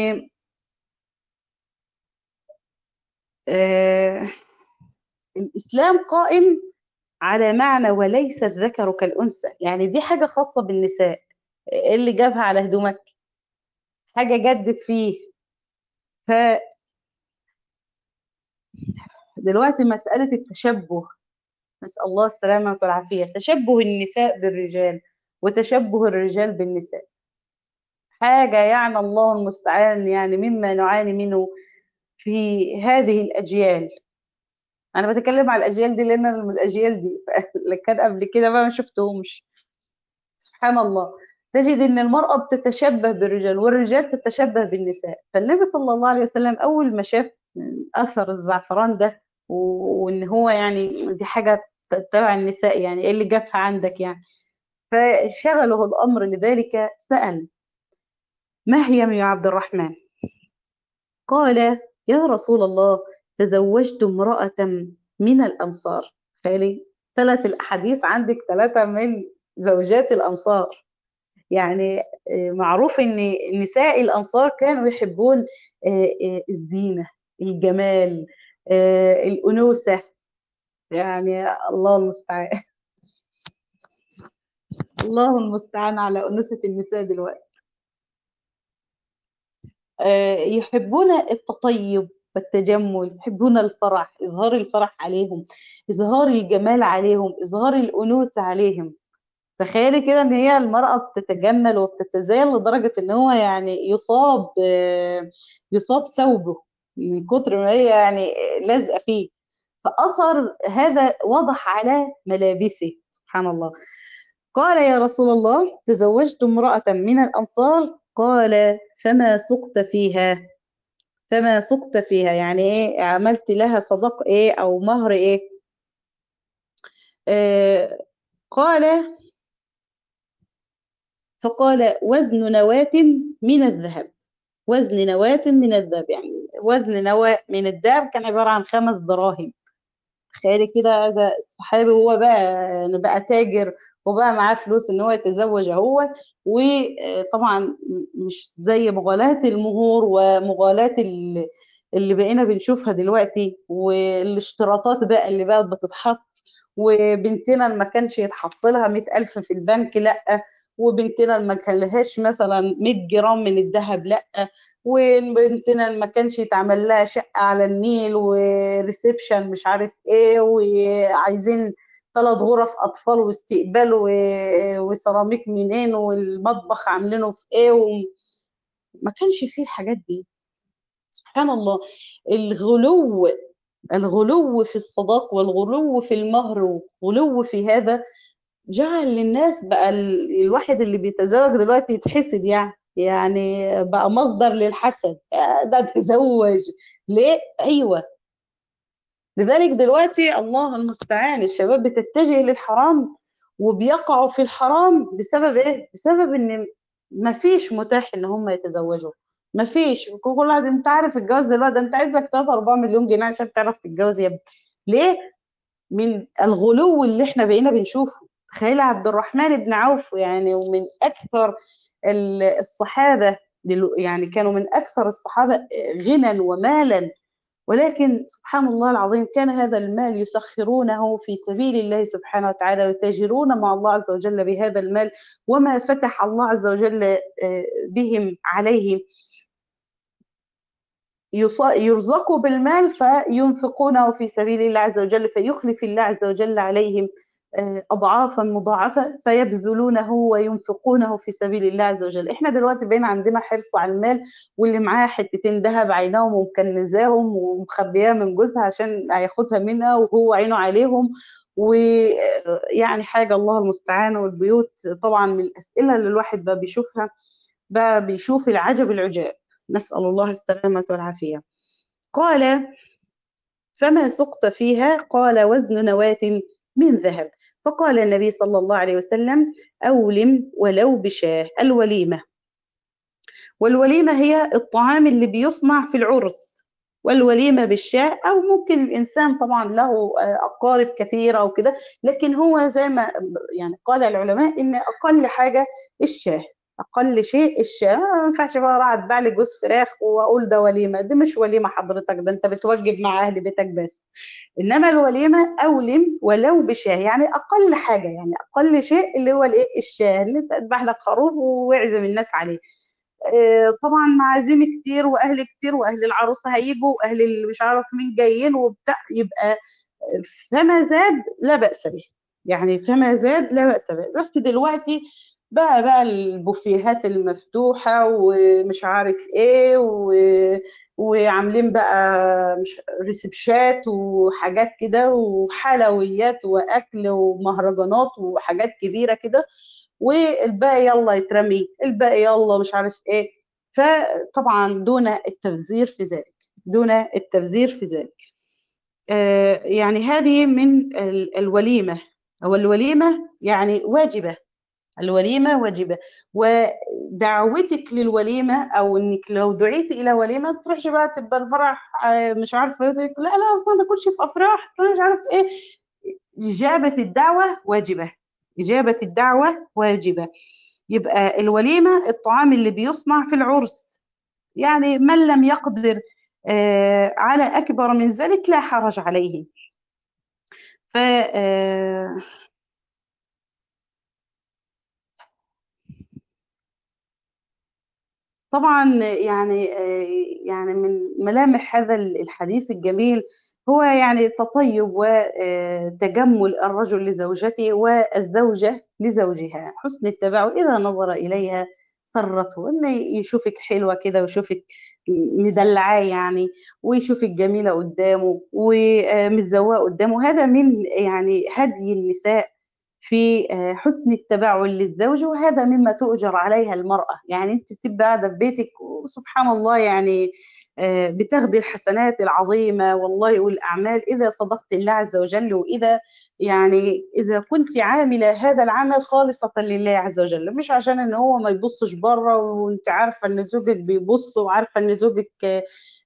آه الإسلام قائم على معنى وليس الذكر كالأنثى يعني دي حاجة خاصة بالنساء إيه اللي جابها على هدومك حاجة جدت فيه فدلوقتي مسألة التشبه نسأل الله السلامة والعافية تشبه النساء بالرجال وتشبه الرجال بالنساء حاجة يعني الله المستعان يعني مما نعاني منه في هذه الأجيال أنا بتكلم على الأجيال دي لأن أنا من الأجيال دي اللي كان قبل كده بقى ما شفتهمش سبحان الله تجد ان المرأة بتتشبه بالرجال والرجال تتشبه بالنساء فالنبي صلى الله عليه وسلم اول ما شاف اثر الزعفران ده و- وان هو يعني دي حاجة تبع النساء يعني ايه اللي جابها عندك يعني فشغله الامر لذلك سأل ما هي يا عبد الرحمن قال يا رسول الله تزوجت امرأة من الأنصار خالي ثلاث الأحاديث عندك ثلاثة من زوجات الأنصار يعني آه، معروف ان نساء الانصار كانوا يحبون آه، آه، الزينه الجمال آه، الانوثه يعني الله المستعان الله المستعان على انوثه النساء دلوقتي آه، يحبون التطيب والتجمل يحبون الفرح اظهار الفرح عليهم اظهار الجمال عليهم اظهار الانوثه عليهم تخيلي كده ان هي المرأة بتتجمل وبتتزين لدرجة ان هو يعني يصاب آه، يصاب ثوبه من كتر ما هي يعني لازقة فيه فأثر هذا وضح على ملابسه سبحان الله قال يا رسول الله تزوجت امرأة من الأنصار قال فما سقت فيها فما سقت فيها يعني ايه عملت لها صدق ايه او مهر ايه آه قال فقال وزن نواة من الذهب وزن نواة من الذهب يعني وزن نواة من الذهب كان عبارة عن خمس دراهم تخيلي كده ده الصحابي هو بقى بقى تاجر وبقى معاه فلوس ان هو يتزوج هو وطبعا مش زي مغالاة المهور ومغالاة ال- اللي بقينا بنشوفها دلوقتي والاشتراطات بقى اللي بقت بتتحط وبنتنا ما كانش يتحط لها 100000 في البنك لا وبنتنا ما كان لهاش مثلا 100 جرام من الذهب لا وبنتنا ما كانش يتعمل لها شقة على النيل وريسبشن مش عارف ايه وعايزين ثلاث غرف اطفال واستقبال و- وسيراميك منين والمطبخ عاملينه في ايه وما كانش فيه الحاجات دي سبحان الله الغلو الغلو في الصداق والغلو في المهر والغلو في هذا جعل للناس بقى ال- الواحد اللي بيتزوج دلوقتي يتحسد يعني يعني بقى مصدر للحسد آه، ده تزوج ليه ايوه لذلك دلوقتي الله المستعان الشباب بتتجه للحرام وبيقعوا في الحرام بسبب ايه بسبب ان مفيش متاح ان هم يتزوجوا مفيش كل واحد انت عارف الجواز دلوقتي انت عايز لك 3 4 مليون جنيه عشان تعرف تتجوز يا ابني ليه من الغلو اللي احنا بقينا بنشوفه تخيل عبد الرحمن بن عوف يعني ومن اكثر ال- الصحابه دلو- يعني كانوا من اكثر الصحابه غنى ومالا ولكن سبحان الله العظيم كان هذا المال يسخرونه في سبيل الله سبحانه وتعالى ويتاجرون مع الله عز وجل بهذا المال وما فتح الله عز وجل آه، بهم عليه يص- يرزقوا بالمال فينفقونه في سبيل الله عز وجل فيخلف الله عز وجل عليهم آه، أضعافا مضاعفة فيبذلونه وينفقونه في سبيل الله عز وجل احنا دلوقتي بقينا عندنا حرص على المال واللي معاها حتتين ذهب عيناهم ومكنزاهم ومخبياها من جوزها عشان هياخدها منها وهو عينه عليهم ويعني حاجة الله المستعان والبيوت طبعا من الأسئلة اللي الواحد بقى بيشوفها بقى بيشوف العجب العجاب نسأل الله السلامة والعافية قال فما سقت فيها قال وزن نواة من ذهب فقال النبي صلى الله عليه وسلم أولم ولو بشاه الوليمة والوليمة هي الطعام اللي بيصنع في العرس والوليمة بالشاة أو ممكن الإنسان طبعا له آه، أقارب كثيرة أو كده لكن هو زي ما يعني قال العلماء إن أقل حاجة الشاه أقل شيء الشاه ما ينفعش بقى أروح أتباع لي جوز فراخ وأقول ده وليمة دي مش وليمة حضرتك ده أنت بتوجب مع أهل بيتك بس إنما الوليمة أولم ولو بشاه يعني أقل حاجة يعني أقل شيء اللي هو الإيه الشاه اللي أنت تذبح لك خروف واعزم الناس عليه آه، طبعا معازيم كتير واهل كتير واهل العروسه هيجوا واهل اللي مش عارف مين جايين وبتاع يبقى آه، فما زاد لا بأس به يعني فما زاد لا بأس به بس دلوقتي بقى بقى البوفيهات المفتوحة ومش عارف ايه و... وعاملين بقى مش ريسبشات وحاجات كده وحلويات واكل ومهرجانات وحاجات كبيرة كده والباقي يلا يترمي الباقي يلا مش عارف ايه فطبعا دون التبذير في ذلك دون التبذير في ذلك آه يعني هذه من ال- الوليمة أو الوليمة يعني واجبة الوليمة واجبة ودعوتك للوليمة أو إنك لو دعيت إلى وليمة ما تروحش بقى تبقى الفرح آه، مش عارفة إيه، لا لا أصلا ما كنتش في أفراح أنا مش عارف إيه إجابة الدعوة واجبة إجابة الدعوة واجبة يبقى الوليمة الطعام اللي بيصنع في العرس يعني من لم يقدر آه، على أكبر من ذلك لا حرج عليه ف آه، طبعا يعني آه، يعني من ملامح هذا الحديث الجميل هو يعني تطيب وتجمل الرجل لزوجته والزوجة لزوجها حسن التباعد إذا نظر إليها سرته إنه يشوفك حلوة كده ويشوفك مدلعاه يعني ويشوفك جميلة قدامه ومتزوقة قدامه هذا من يعني هدي النساء في آه، حسن التباعد للزوج وهذا مما تؤجر عليها المرأة يعني انت بتبقى قاعدة في بيتك وسبحان الله يعني آه، بتاخدي الحسنات العظيمة والله والأعمال إذا صدقت الله عز وجل وإذا يعني إذا كنت عاملة هذا العمل خالصة لله عز وجل مش عشان إن هو ما يبصش بره وأنت عارفة إن زوجك بيبص وعارفة إن زوجك آه،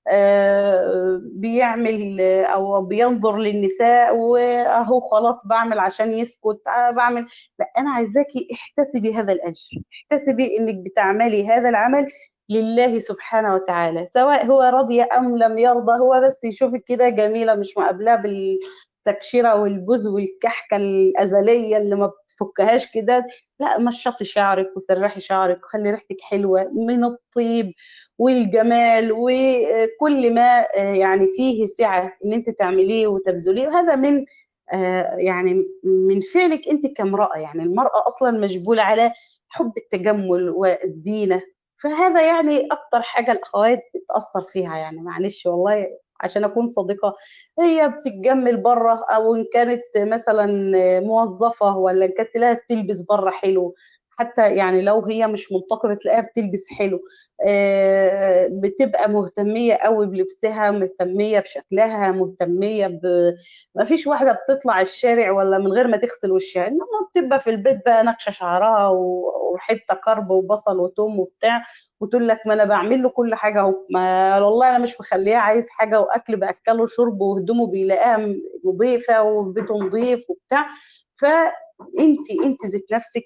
آه، بيعمل آه، او بينظر للنساء واهو خلاص بعمل عشان يسكت آه، بعمل لا انا عايزاكي احتسبي هذا الاجر احتسبي انك بتعملي هذا العمل لله سبحانه وتعالى سواء هو رضي ام لم يرضى هو بس يشوفك كده جميله مش مقابلاه بالتكشيره والبوز والكحكه الازليه اللي ما بتفكهاش كده لا مشطي شعرك وسرحي شعرك وخلي ريحتك حلوه من الطيب والجمال وكل ما آه، يعني فيه سعة ان انت تعمليه وتبذليه وهذا من آه، يعني من فعلك انت كامرأة يعني المرأة اصلا مجبولة على حب التجمل والزينة فهذا يعني اكتر حاجة الاخوات بتأثر فيها يعني معلش والله عشان اكون صادقة هي بتتجمل بره او ان كانت مثلا موظفة ولا ان كانت تلاقيها بتلبس بره حلو حتى يعني لو هي مش منتقبة تلاقيها بتلبس حلو آه، بتبقى مهتمية قوي بلبسها مهتمية بشكلها مهتمية ب... ما فيش واحدة بتطلع الشارع ولا من غير ما تغسل وشها انما بتبقى في البيت بقى نكشة شعرها و- وحتة كرب وبصل وتوم وبتاع وتقول لك ما انا بعمل له كل حاجة اهو ما والله انا مش مخليه عايز حاجة واكل باكله شرب وهدومه بيلاقيها نظيفة وبيته نظيف وبتاع فانت انت ذات نفسك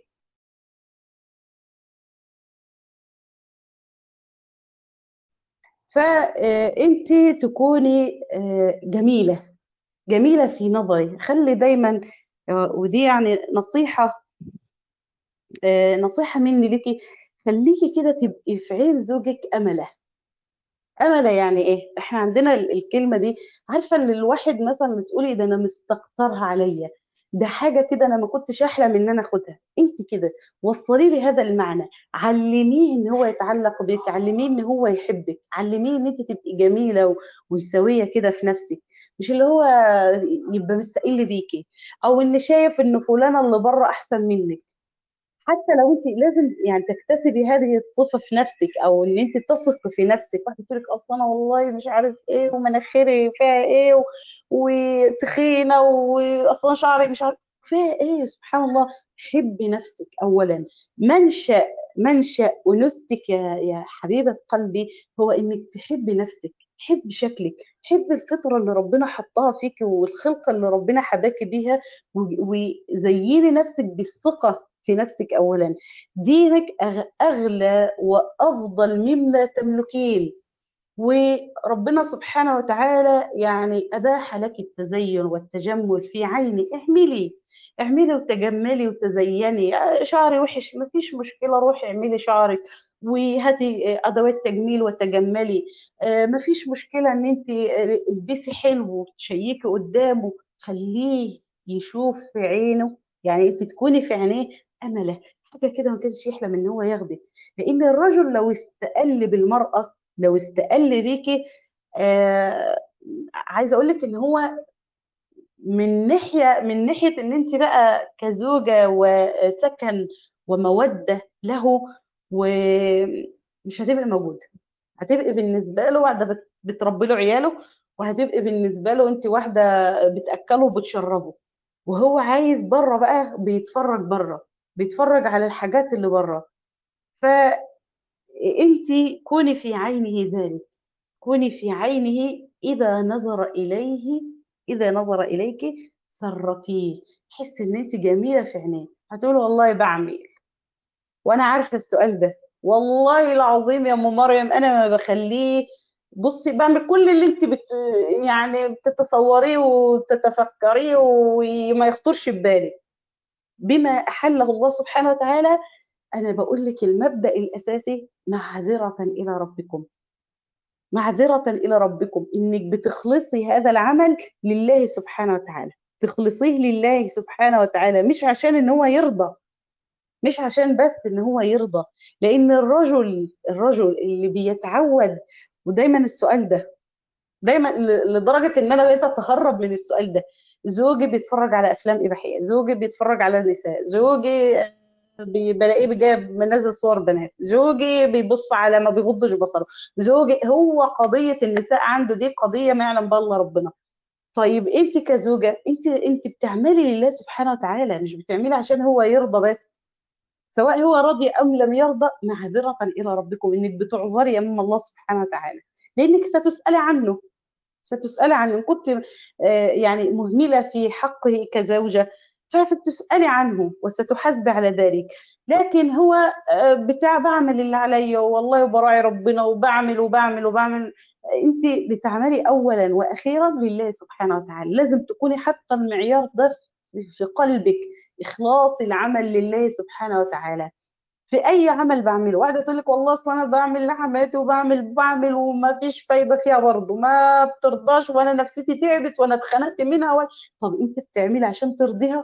فانت تكوني آه، جميلة جميلة في نظري خلي دايما آه، ودي يعني نصيحة آه، نصيحة مني ليكي خليكي كده تبقي في عين زوجك أملة أملة يعني إيه؟ إحنا عندنا ال- الكلمة دي عارفة إن الواحد مثلا بتقولي ده أنا مستكترها عليا ده حاجة كده أنا ما كنتش أحلم إن أنا أخدها أنت كده وصلي لي هذا المعنى علميه إن هو يتعلق بيك علميه إن هو يحبك علميه إن أنت تبقي جميلة و- وسوية كده في نفسك مش اللي هو يبقى مستقل بيكي أو اللي شايف إن فلانة اللي بره أحسن منك حتى لو انت لازم يعني تكتسبي هذه الصفه في نفسك او ان انت تثقي في نفسك واحده تقول لك اصلا انا والله مش عارف ايه ومناخيري فيها ايه و... وتخينه واصلا شعري مش عارف فيها ايه سبحان الله حبي نفسك اولا منشا منشا انوثتك يا يا حبيبه قلبي هو انك تحبي نفسك حب شكلك حب الفطرة اللي ربنا حطها فيك والخلقة اللي ربنا حباكي بيها و- وزيني نفسك بالثقة في نفسك أولا دينك أغ- أغلى وأفضل مما تملكين وربنا سبحانه وتعالى يعني أباح لك التزين والتجمل في عيني اعملي اعملي وتجملي وتزيني آه، شعري وحش مفيش مشكلة روحي اعملي شعرك وهاتي آه، أدوات تجميل وتجملي آه، مفيش مشكلة إن أنت آه، البسي حلو وتشيكي قدامه خليه يشوف في عينه يعني أنت تكوني في عينيه أملة حاجة كده ما كانش يحلم إن هو ياخدك لأن الرجل لو استقل بالمرأة لو استقل بيكي آه عايزه اقول لك ان هو من ناحيه من ناحيه ان انت بقى كزوجه وسكن وموده له ومش هتبقى موجوده هتبقي بالنسبه له واحده بت- بتربي له عياله وهتبقي بالنسبه له انت واحده بتاكله وبتشربه وهو عايز بره بقى بيتفرج بره بيتفرج على الحاجات اللي بره فانت كوني في عينه ذلك كوني في عينه إذا نظر إليه إذا نظر إليك سرتيه تحس إن أنت جميلة في عينيه هتقول والله بعمل وأنا عارفة السؤال ده والله العظيم يا أم مريم أنا ما بخليه بصي بعمل كل اللي أنت بت يعني بتتصوريه وتتفكريه وما يخطرش ببالك بما أحله الله سبحانه وتعالى أنا بقول لك المبدأ الأساسي معذرة إلى ربكم معذرة إلى ربكم إنك بتخلصي هذا العمل لله سبحانه وتعالى تخلصيه لله سبحانه وتعالى مش عشان إن هو يرضى مش عشان بس إن هو يرضى لأن الرجل الرجل اللي بيتعود ودايما السؤال ده دايما ل- لدرجة إن أنا بقيت أتهرب من السؤال ده زوجي بيتفرج على أفلام إباحية زوجي بيتفرج على نساء زوجي آه، بي- بلاقيه جايب منزل صور بنات زوجي بيبص على ما بيغضش بصره زوجي هو قضية النساء عنده دي قضية ما يعلم بها الا ربنا طيب انت كزوجة انت انت بتعملي لله سبحانه وتعالى مش بتعملي عشان هو يرضى بس سواء هو راضي ام لم يرضى معذرة الى ربكم انك بتعذري امام الله سبحانه وتعالى لانك ستسألي عنه ستسألي عن إن كنت آه، يعني مهملة في حقه كزوجة فستسألي عنه وستحاسبي على ذلك لكن هو آه، بتاع بعمل اللي عليا والله وبراعي ربنا وبعمل وبعمل وبعمل انت بتعملي اولا واخيرا لله سبحانه وتعالى لازم تكوني حاطه المعيار ده في قلبك اخلاص العمل لله سبحانه وتعالى في اي عمل بعمله واحده تقول لك والله اصل انا بعمل لحماتي وبعمل بعمل وما فيش فايده فيها برضه ما بترضاش وانا نفسيتي تعبت وانا اتخنقت منها و... طب انت بتعملي عشان ترضيها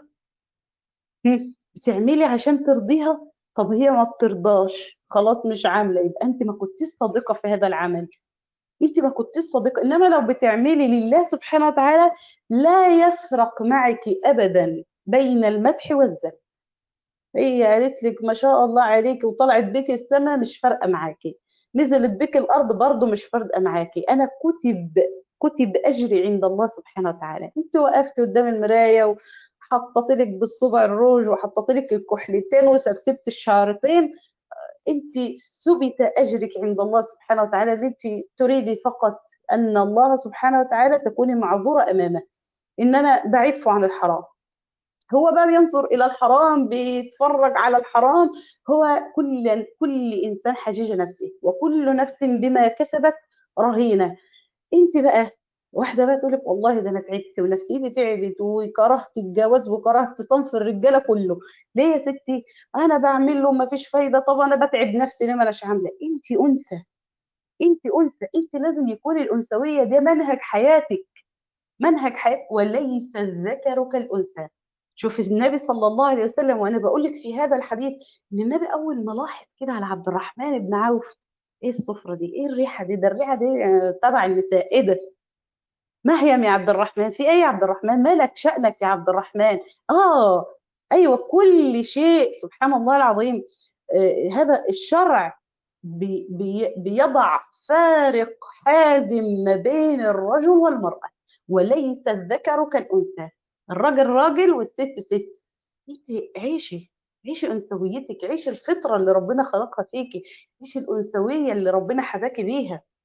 هم؟ بتعملي عشان ترضيها طب هي ما بترضاش خلاص مش عامله يبقى انت ما كنتيش صادقه في هذا العمل انت ما كنتيش صادقه انما لو بتعملي لله سبحانه وتعالى لا يفرق معك ابدا بين المدح والذم هي قالت لك ما شاء الله عليكي وطلعت بيك السما مش فارقه معاكي نزلت بيك الارض برضه مش فارقه معاكي انا كتب كتب اجري عند الله سبحانه وتعالى انت وقفت قدام المرايه وحطت لك بالصبع الروج وحطت لك الكحلتين وسبسبت الشعرتين انت ثبت اجرك عند الله سبحانه وتعالى اللي انت تريدي فقط ان الله سبحانه وتعالى تكوني معذوره امامه ان انا بعفو عن الحرام هو بقى بينظر الى الحرام بيتفرج على الحرام هو كل كل انسان حجيج نفسه وكل نفس بما كسبت رهينه انت بقى واحده بقى تقول لك والله ده انا تعبت ونفسيتي تعبت وكرهت الجواز وكرهت صنف الرجاله كله ليه يا ستي انا بعمل له ما فيش فايده طب انا بتعب نفسي ليه ما اناش عامله انت انثى انت انثى انت لازم يكون الانثويه ده منهج حياتك منهج حياتك وليس الذكر كالانثى شوف النبي صلى الله عليه وسلم وانا بقول لك في هذا الحديث ان النبي اول ما لاحظ كده على عبد الرحمن بن عوف ايه الصفرة دي ايه الريحة دي ده الريحة دي آه، تبع النساء ايه ده ما هي يا عبد الرحمن في ايه يا عبد الرحمن مالك شأنك يا عبد الرحمن اه ايوه كل شيء سبحان الله العظيم آه هذا الشرع بي بي بيضع فارق حازم ما بين الرجل والمرأة وليس الذكر كالأنثى الراجل راجل والست ست انت عيشي عيشي انثويتك عيشي الفطره اللي ربنا خلقها فيكي عيشي الانثويه اللي ربنا حباكي بيها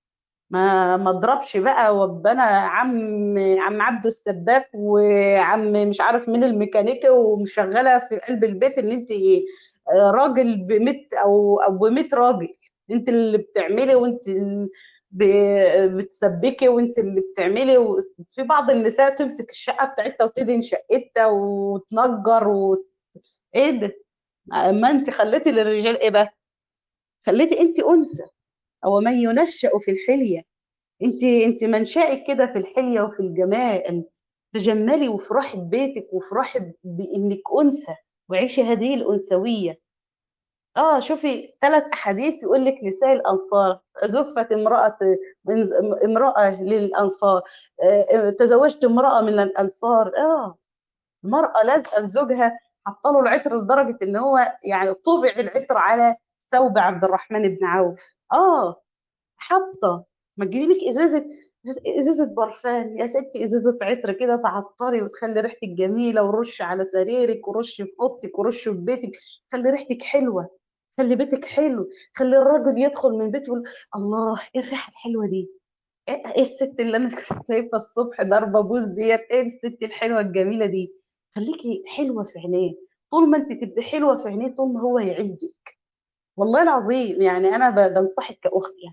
ما ما اضربش بقى وابقى انا عم عم عبده السباك وعم مش عارف مين الميكانيكي ومشغله في قلب البيت ان انت آه، راجل ب 100 او او ب 100 راجل انت اللي بتعملي وانت اللي ب- بتسبكي وانت اللي بتعملي وفي بعض النساء تمسك الشقه بتاعتها وتدهن شقتها وتنجر و... ايه ده ما انت خليتي للرجال ايه بقى خليتي انت انثى او من ينشأ في الحليه انت انت منشأك كده في الحليه وفي الجمال تجملي وافرحي ببيتك وافرحي بانك انثى وعيشي هذه الانثويه اه شوفي ثلاث احاديث يقول لك نساء الانصار زفت امراه امراه للانصار آه، تزوجت امراه من الانصار اه المراه لازقه لزوجها حاطه له العطر لدرجه ان هو يعني طبع العطر على ثوب عبد الرحمن بن عوف اه حاطه ما تجيبي لك ازازه ازازه برفان يا ستي ازازه عطر كده تعطري وتخلي ريحتك جميله ورش على سريرك ورش في اوضتك ورش في بيتك خلي ريحتك حلوه خلي بيتك حلو خلي الراجل يدخل من بيته يقول الله ايه الريحه الحلوه دي ايه إيه الست اللي انا كنت شايفه الصبح ضاربه بوز ديت ايه الست الحلوه الجميله دي خليكي حلوه في عينيه طول ما انت تبقي حلوه في عينيه طول ما هو يعزك والله العظيم يعني انا ب- بنصحك كاخت يعني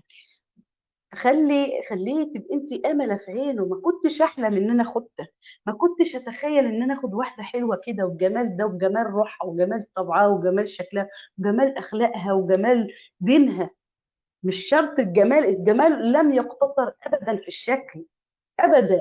خلي خليه تبقي انت امله في عينه ما كنتش احلم ان انا اخدها ما كنتش اتخيل ان انا اخد واحده حلوه كده والجمال ده وجمال روحها وجمال طبعها وجمال شكلها وجمال اخلاقها وجمال دينها مش شرط الجمال الجمال لم يقتصر ابدا في الشكل ابدا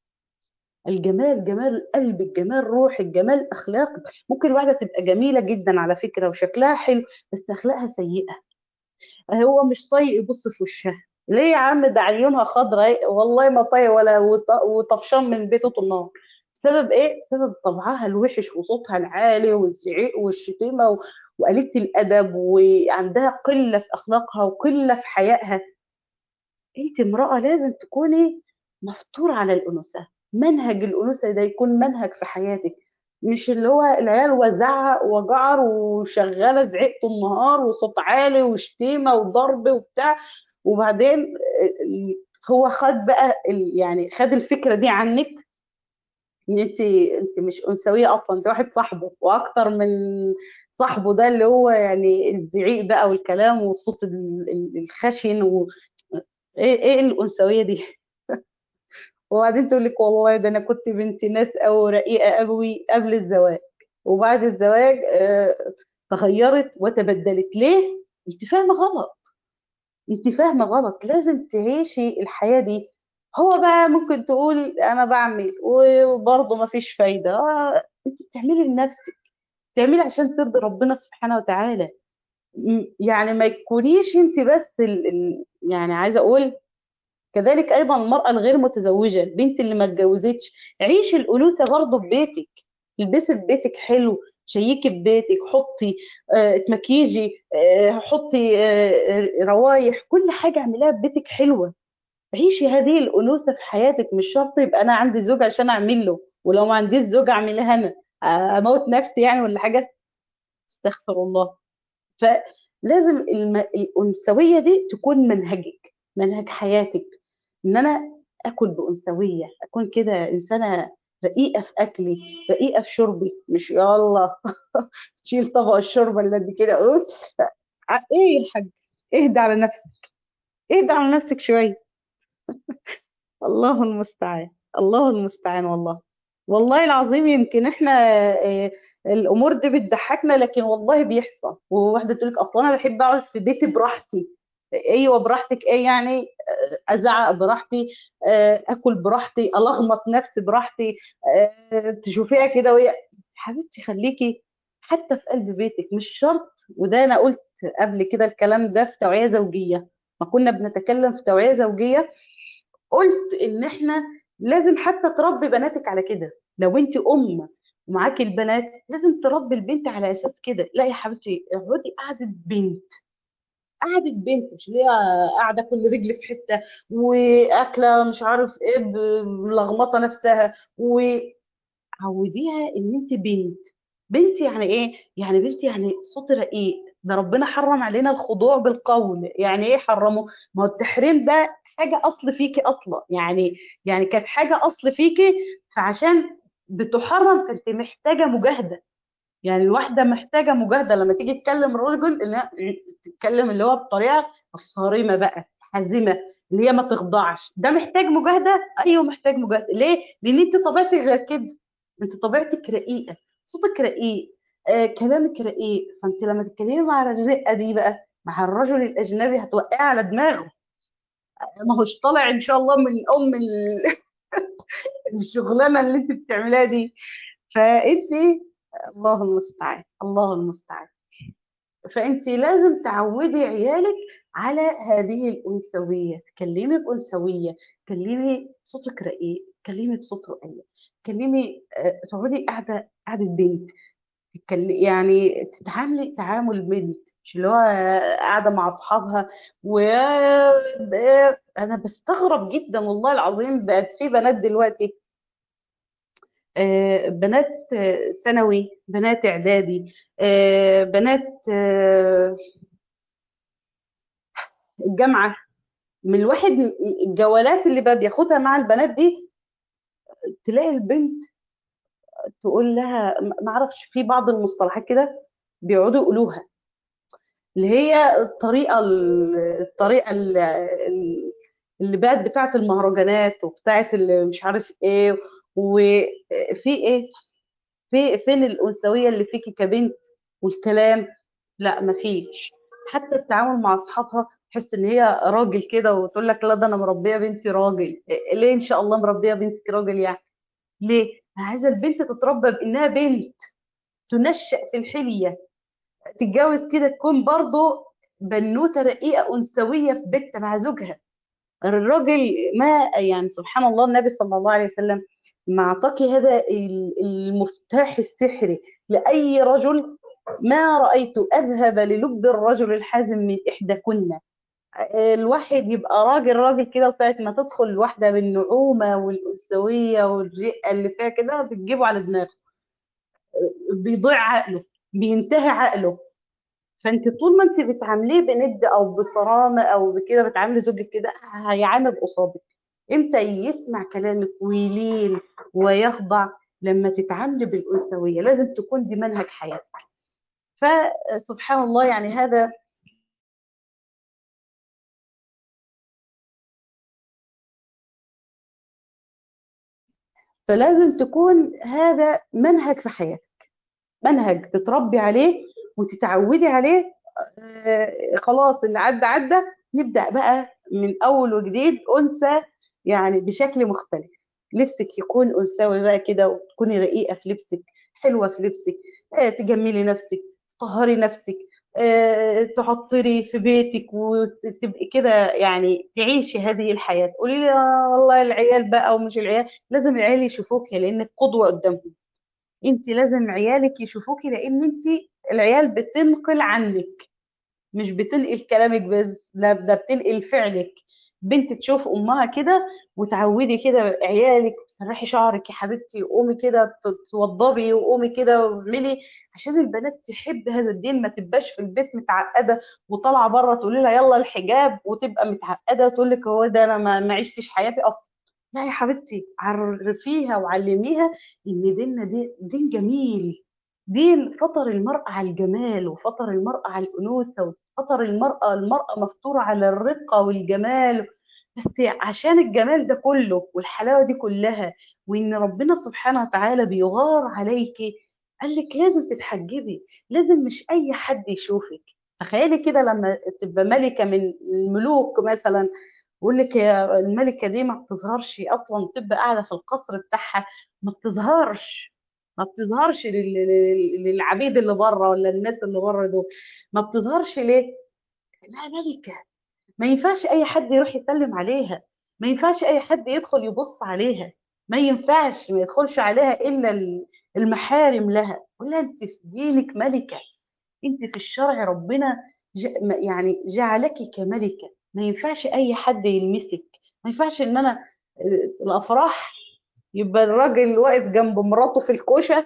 الجمال جمال القلب الجمال روح الجمال اخلاق ممكن واحده تبقى جميله جدا على فكره وشكلها حلو بس اخلاقها سيئه هو مش طايق يبص في وشها ليه يا عم ده عيونها خضراء والله ما طايق ولا وط- وطفشان من بيته طول النهار سبب ايه سبب طبعها الوحش وصوتها العالي والزعيق والشتيمه و... وقليله الادب وعندها قله في اخلاقها وقله في حيائها انت امراه لازم تكوني مفطور على الانوثه منهج الانوثه ده يكون منهج في حياتك مش اللي هو العيال وزعق وجعر وشغاله زعيق طول النهار وصوت عالي وشتيمه وضرب وبتاع وبعدين ال- هو خد بقى ال- يعني خد الفكره دي عنك ان انت انت مش انثويه اصلا انت واحد صاحبه واكتر من صاحبه ده اللي هو يعني الزعيق بقى والكلام والصوت ال- ال- الخشن و... ايه ايه الانثويه دي وبعدين تقول لك والله ده انا كنت بنت ناس او رقيقه قوي قبل الزواج وبعد الزواج آه، تغيرت وتبدلت ليه انت فاهمه غلط انت فاهمه غلط لازم تعيشي الحياه دي هو بقى ممكن تقول انا بعمل وبرضه ما فيش فايده آه، انت بتعملي لنفسك بتعملي عشان ترضي ربنا سبحانه وتعالى م- يعني ما تكونيش انت بس ال... ال... يعني عايزه اقول كذلك ايضا المراه الغير متزوجه البنت اللي ما اتجوزتش عيشي الانوثه برضه في بيتك البسي في بيتك حلو شيكي في بيتك حطي آه، اتمكيجي آه، حطي آه، آه، روايح كل حاجه اعمليها في بيتك حلوه عيشي هذه الانوثه في حياتك مش شرط يبقى انا عندي زوج عشان اعمل له ولو ما عنديش زوج اعملها انا آه، اموت نفسي يعني ولا حاجه استغفر الله فلازم الم... الأنثوية دي تكون منهجك منهج حياتك إن أنا أكل بأنثوية أكون كده إنسانة رقيقة في أكلي رقيقة في شربي مش يلا تشيل طبق الشوربة اللي قد كده أوف إيه يا حاج اهدى على نفسك اهدى على نفسك شوية الله المستعان الله المستعان والله والله العظيم يمكن احنا آه، الامور دي بتضحكنا لكن والله بيحصل وواحده تقول لك اصلا انا بحب اقعد في بيتي براحتي ايوه براحتك ايه يعني آه، ازعق براحتي آه، اكل براحتي الغمط نفسي براحتي آه، تشوفيها كده وهي حبيبتي خليكي حتى في قلب بيتك مش شرط وده انا قلت قبل كده الكلام ده في توعيه زوجيه ما كنا بنتكلم في توعيه زوجيه قلت ان احنا لازم حتى تربي بناتك على كده لو انت ام ومعاكي البنات لازم تربي البنت على اساس كده لا يا حبيبتي اقعدي قعده بنت قعده بنت مش اللي هي قاعده كل رجل في حته واكله مش عارف ايه ب- ملخبطه نفسها وعوديها ان انت بنت بنت يعني ايه يعني بنت يعني صوت رقيق ده ربنا حرم علينا الخضوع بالقول يعني ايه حرمه ما هو التحريم ده حاجه اصل فيكي اصلا يعني يعني كانت حاجه اصل فيكي فعشان بتحرم فانت محتاجه مجاهده يعني الواحده محتاجه مجاهده لما تيجي تكلم الرجل انها تتكلم اللي هو بطريقه الصارمه بقى حازمه اللي هي ما تخضعش ده محتاج مجاهده ايوه محتاج مجاهده ليه لان انت طبيعتك غير كده انت طبيعتك رقيقه صوتك رقيق آه كلامك رقيق فانت لما تتكلمي مع الرقه دي بقى مع الرجل الاجنبي هتوقعي على دماغه ما هوش طالع ان شاء الله من ام ال- الشغلانه اللي انت بتعمليها دي فانت الله المستعان الله المستعان فانت لازم تعودي عيالك على هذه الانثويه تكلمي بانثويه تكلمي صوتك رقيق تكلمي بصوت رقيق تكلمي آه، تقعدي قاعده قاعده بنت تتكلم يعني تتعاملي تعامل بنت مش اللي هو قاعده مع اصحابها و انا بستغرب جدا والله العظيم بقت في بنات دلوقتي آه، بنات آه، ثانوي بنات اعدادي آه، بنات آه، الجامعه من الواحد الجولات اللي بقى بياخدها مع البنات دي تلاقي البنت تقول لها ما اعرفش في بعض المصطلحات كده بيقعدوا يقولوها اللي هي الطريقه ال- الطريقه ال- ال- اللي بقت بتاعه المهرجانات وبتاعه اللي مش عارف ايه وفي ايه في فين الانثويه اللي فيكي كبنت والكلام لا مفيش حتى التعامل مع اصحابها تحس ان هي راجل كده وتقول لك لا ده انا مربيه بنتي راجل إيه- ليه ان شاء الله مربيه بنتك راجل يعني ليه أنا عايزه البنت تتربى بانها بنت تنشأ في الحليه تتجوز كده تكون برضه بنوته رقيقه انثويه في بيت مع زوجها الراجل ما يعني سبحان الله النبي صلى الله عليه وسلم ما اعطاكي هذا ال- المفتاح السحري لاي رجل ما رايت اذهب للب الرجل الحازم من احداكن الواحد يبقى راجل راجل كده وساعة ما تدخل الواحدة بالنعومة والأنثوية والرقة اللي فيها كده بتجيبه على دماغه بيضيع عقله بينتهي عقله فانت طول ما انت بتعامليه بند او بصرامه او بكده بتعاملي زوجك كده هيعامل قصادك امتى يسمع كلامك ويلين ويخضع لما تتعاملي بالانثويه لازم تكون دي منهج حياتك فسبحان الله يعني هذا فلازم تكون هذا منهج في حياتك منهج تتربي عليه وتتعودي عليه آه، خلاص اللي عدى عدى نبدأ بقى من أول وجديد أنثى يعني بشكل مختلف لبسك يكون أنثوي بقى كده وتكوني رقيقة في لبسك حلوة في لبسك آه، تجملي نفسك تطهري نفسك آه، تحطري في بيتك وتبقي كده يعني تعيشي هذه الحياة تقولي لي آه والله العيال بقى ومش العيال لازم العيال يشوفوك لأنك قدوة قدامهم انت لازم عيالك يشوفوكي لان انت العيال بتنقل عنك مش بتنقل كلامك بس لا ده بتنقل فعلك بنت تشوف امها كده وتعودي كده عيالك تسرحي شعرك يا حبيبتي وقومي كده ت- توضبي وقومي كده واعملي عشان البنات تحب هذا الدين ما تبقاش في البيت متعقده وطالعه بره تقولي لها يلا الحجاب وتبقى متعقده تقول لك هو ده انا ما ما عشتش حياتي اصلا لا يا حبيبتي عرفيها وعلميها ان ديننا دي دين جميل دين فطر المرأة على الجمال وفطر المرأة على الأنوثة وفطر المرأة المرأة مفطورة على الرقة والجمال بس عشان الجمال ده كله والحلاوة دي كلها وإن ربنا سبحانه وتعالى بيغار عليكي قال لك لازم تتحجبي لازم مش أي حد يشوفك تخيلي كده لما تبقى ملكة من الملوك مثلا بقول لك يا الملكة دي ما بتظهرش أصلا تبقى قاعدة في القصر بتاعها ما بتظهرش ما بتظهرش لل- لل- للعبيد اللي بره ولا الناس اللي بره دول ما بتظهرش ليه؟ لا ملكة ما ينفعش اي حد يروح يسلم عليها ما ينفعش اي حد يدخل يبص عليها ما ينفعش ما يدخلش عليها الا ال- المحارم لها ولا انت في دينك ملكة انت في الشرع ربنا ج... م- يعني جعلك كملكة ما ينفعش اي حد يلمسك ما ينفعش ان انا آه، الافراح يبقى الراجل واقف جنب مراته في الكوشة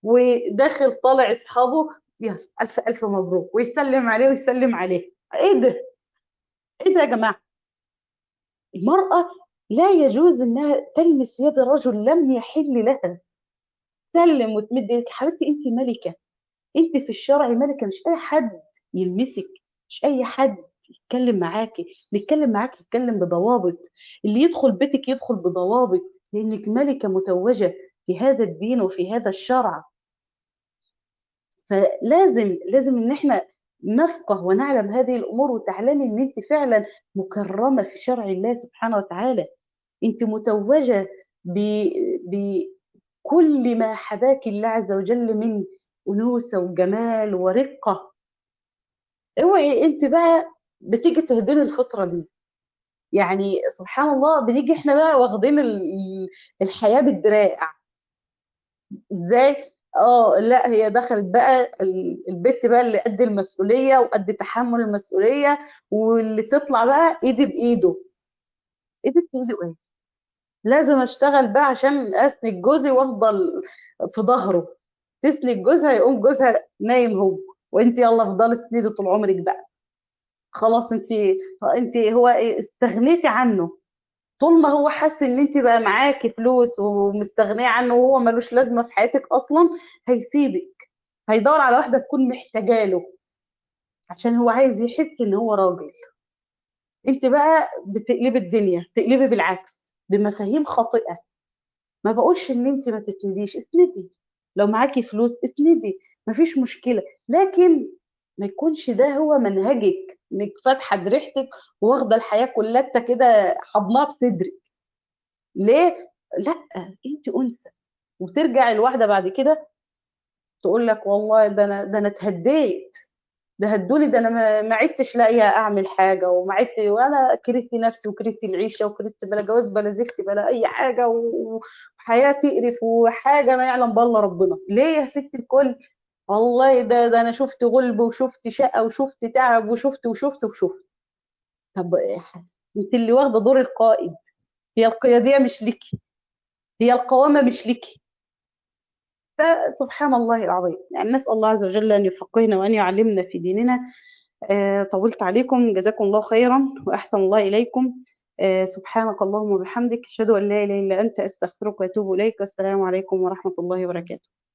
وداخل طالع اصحابه يا الف الف مبروك ويسلم عليه ويسلم عليه ايه ده ايه ده يا جماعة المرأة لا يجوز انها تلمس يد رجل لم يحل لها سلم وتمد ايدك حبيبتي انت ملكة انت في الشرع ملكة مش اي حد يلمسك مش اي حد يتكلم معاكي اللي يتكلم معاكي يتكلم بضوابط اللي يدخل بيتك يدخل بضوابط لانك ملكة متوجة في هذا الدين وفي هذا الشرع فلازم لازم ان احنا نفقه ونعلم هذه الامور وتعلمي ان انت فعلا مكرمه في شرع الله سبحانه وتعالى انت متوجه ب... بكل ما حباك الله عز وجل من انوثه وجمال ورقه اوعي انت بقى بتيجي تهدري الفطره دي يعني سبحان الله بنيجي احنا بقى واخدين ال- الحياه بالدراع ازاي اه لا هي دخلت بقى ال- البت بقى اللي قد المسؤوليه وقد تحمل المسؤوليه واللي تطلع بقى ايدي بايده ايدي بايده ايه لازم اشتغل بقى عشان اسند جوزي وافضل في ظهره تسند جوزها يقوم جوزها نايم هو وانت يلا افضلي اسندي طول عمرك بقى خلاص انت انت هو إيه، استغنيتي عنه طول ما هو حاسس ان انت بقى معاكي فلوس ومستغنيه عنه وهو ملوش لازمه في حياتك اصلا هيسيبك هيدور على واحده تكون محتاجه له عشان هو عايز يحس ان هو راجل انت بقى بتقلبي الدنيا تقلبي بالعكس بمفاهيم خاطئه ما بقولش ان انت ما تسنديش اسندي لو معاكي فلوس اسندي مفيش مشكله لكن ما يكونش ده هو منهجك انك فاتحه دريحتك واخده الحياه كلها كده حضنها بصدرك ليه لا انت انثى وترجع الواحده بعد كده تقول لك والله ده انا ده انا اتهديت ده هدولي ده انا ما ما عدتش لاقيه اعمل حاجه وما عدت وانا كرهت نفسي وكرهت العيشه وكرهت بلا جواز بلا زفت بلا اي حاجه و- وحياه تقرف وحاجه ما يعلم بالله ربنا ليه يا ست الكل والله ده ده انا شفت غلب وشفت شقه وشفت تعب وشفت وشفت وشفت طب انت اللي واخده دور القائد هي القياديه مش ليكي هي القوامه مش ليكي فسبحان الله العظيم يعني نسأل الله عز وجل أن يفقهنا وأن يعلمنا في ديننا آه، طولت عليكم جزاكم الله خيرا وأحسن الله إليكم آه، سبحانك اللهم وبحمدك أشهد أن لا إله إلا أنت أستغفرك وأتوب إليك والسلام عليكم ورحمة الله وبركاته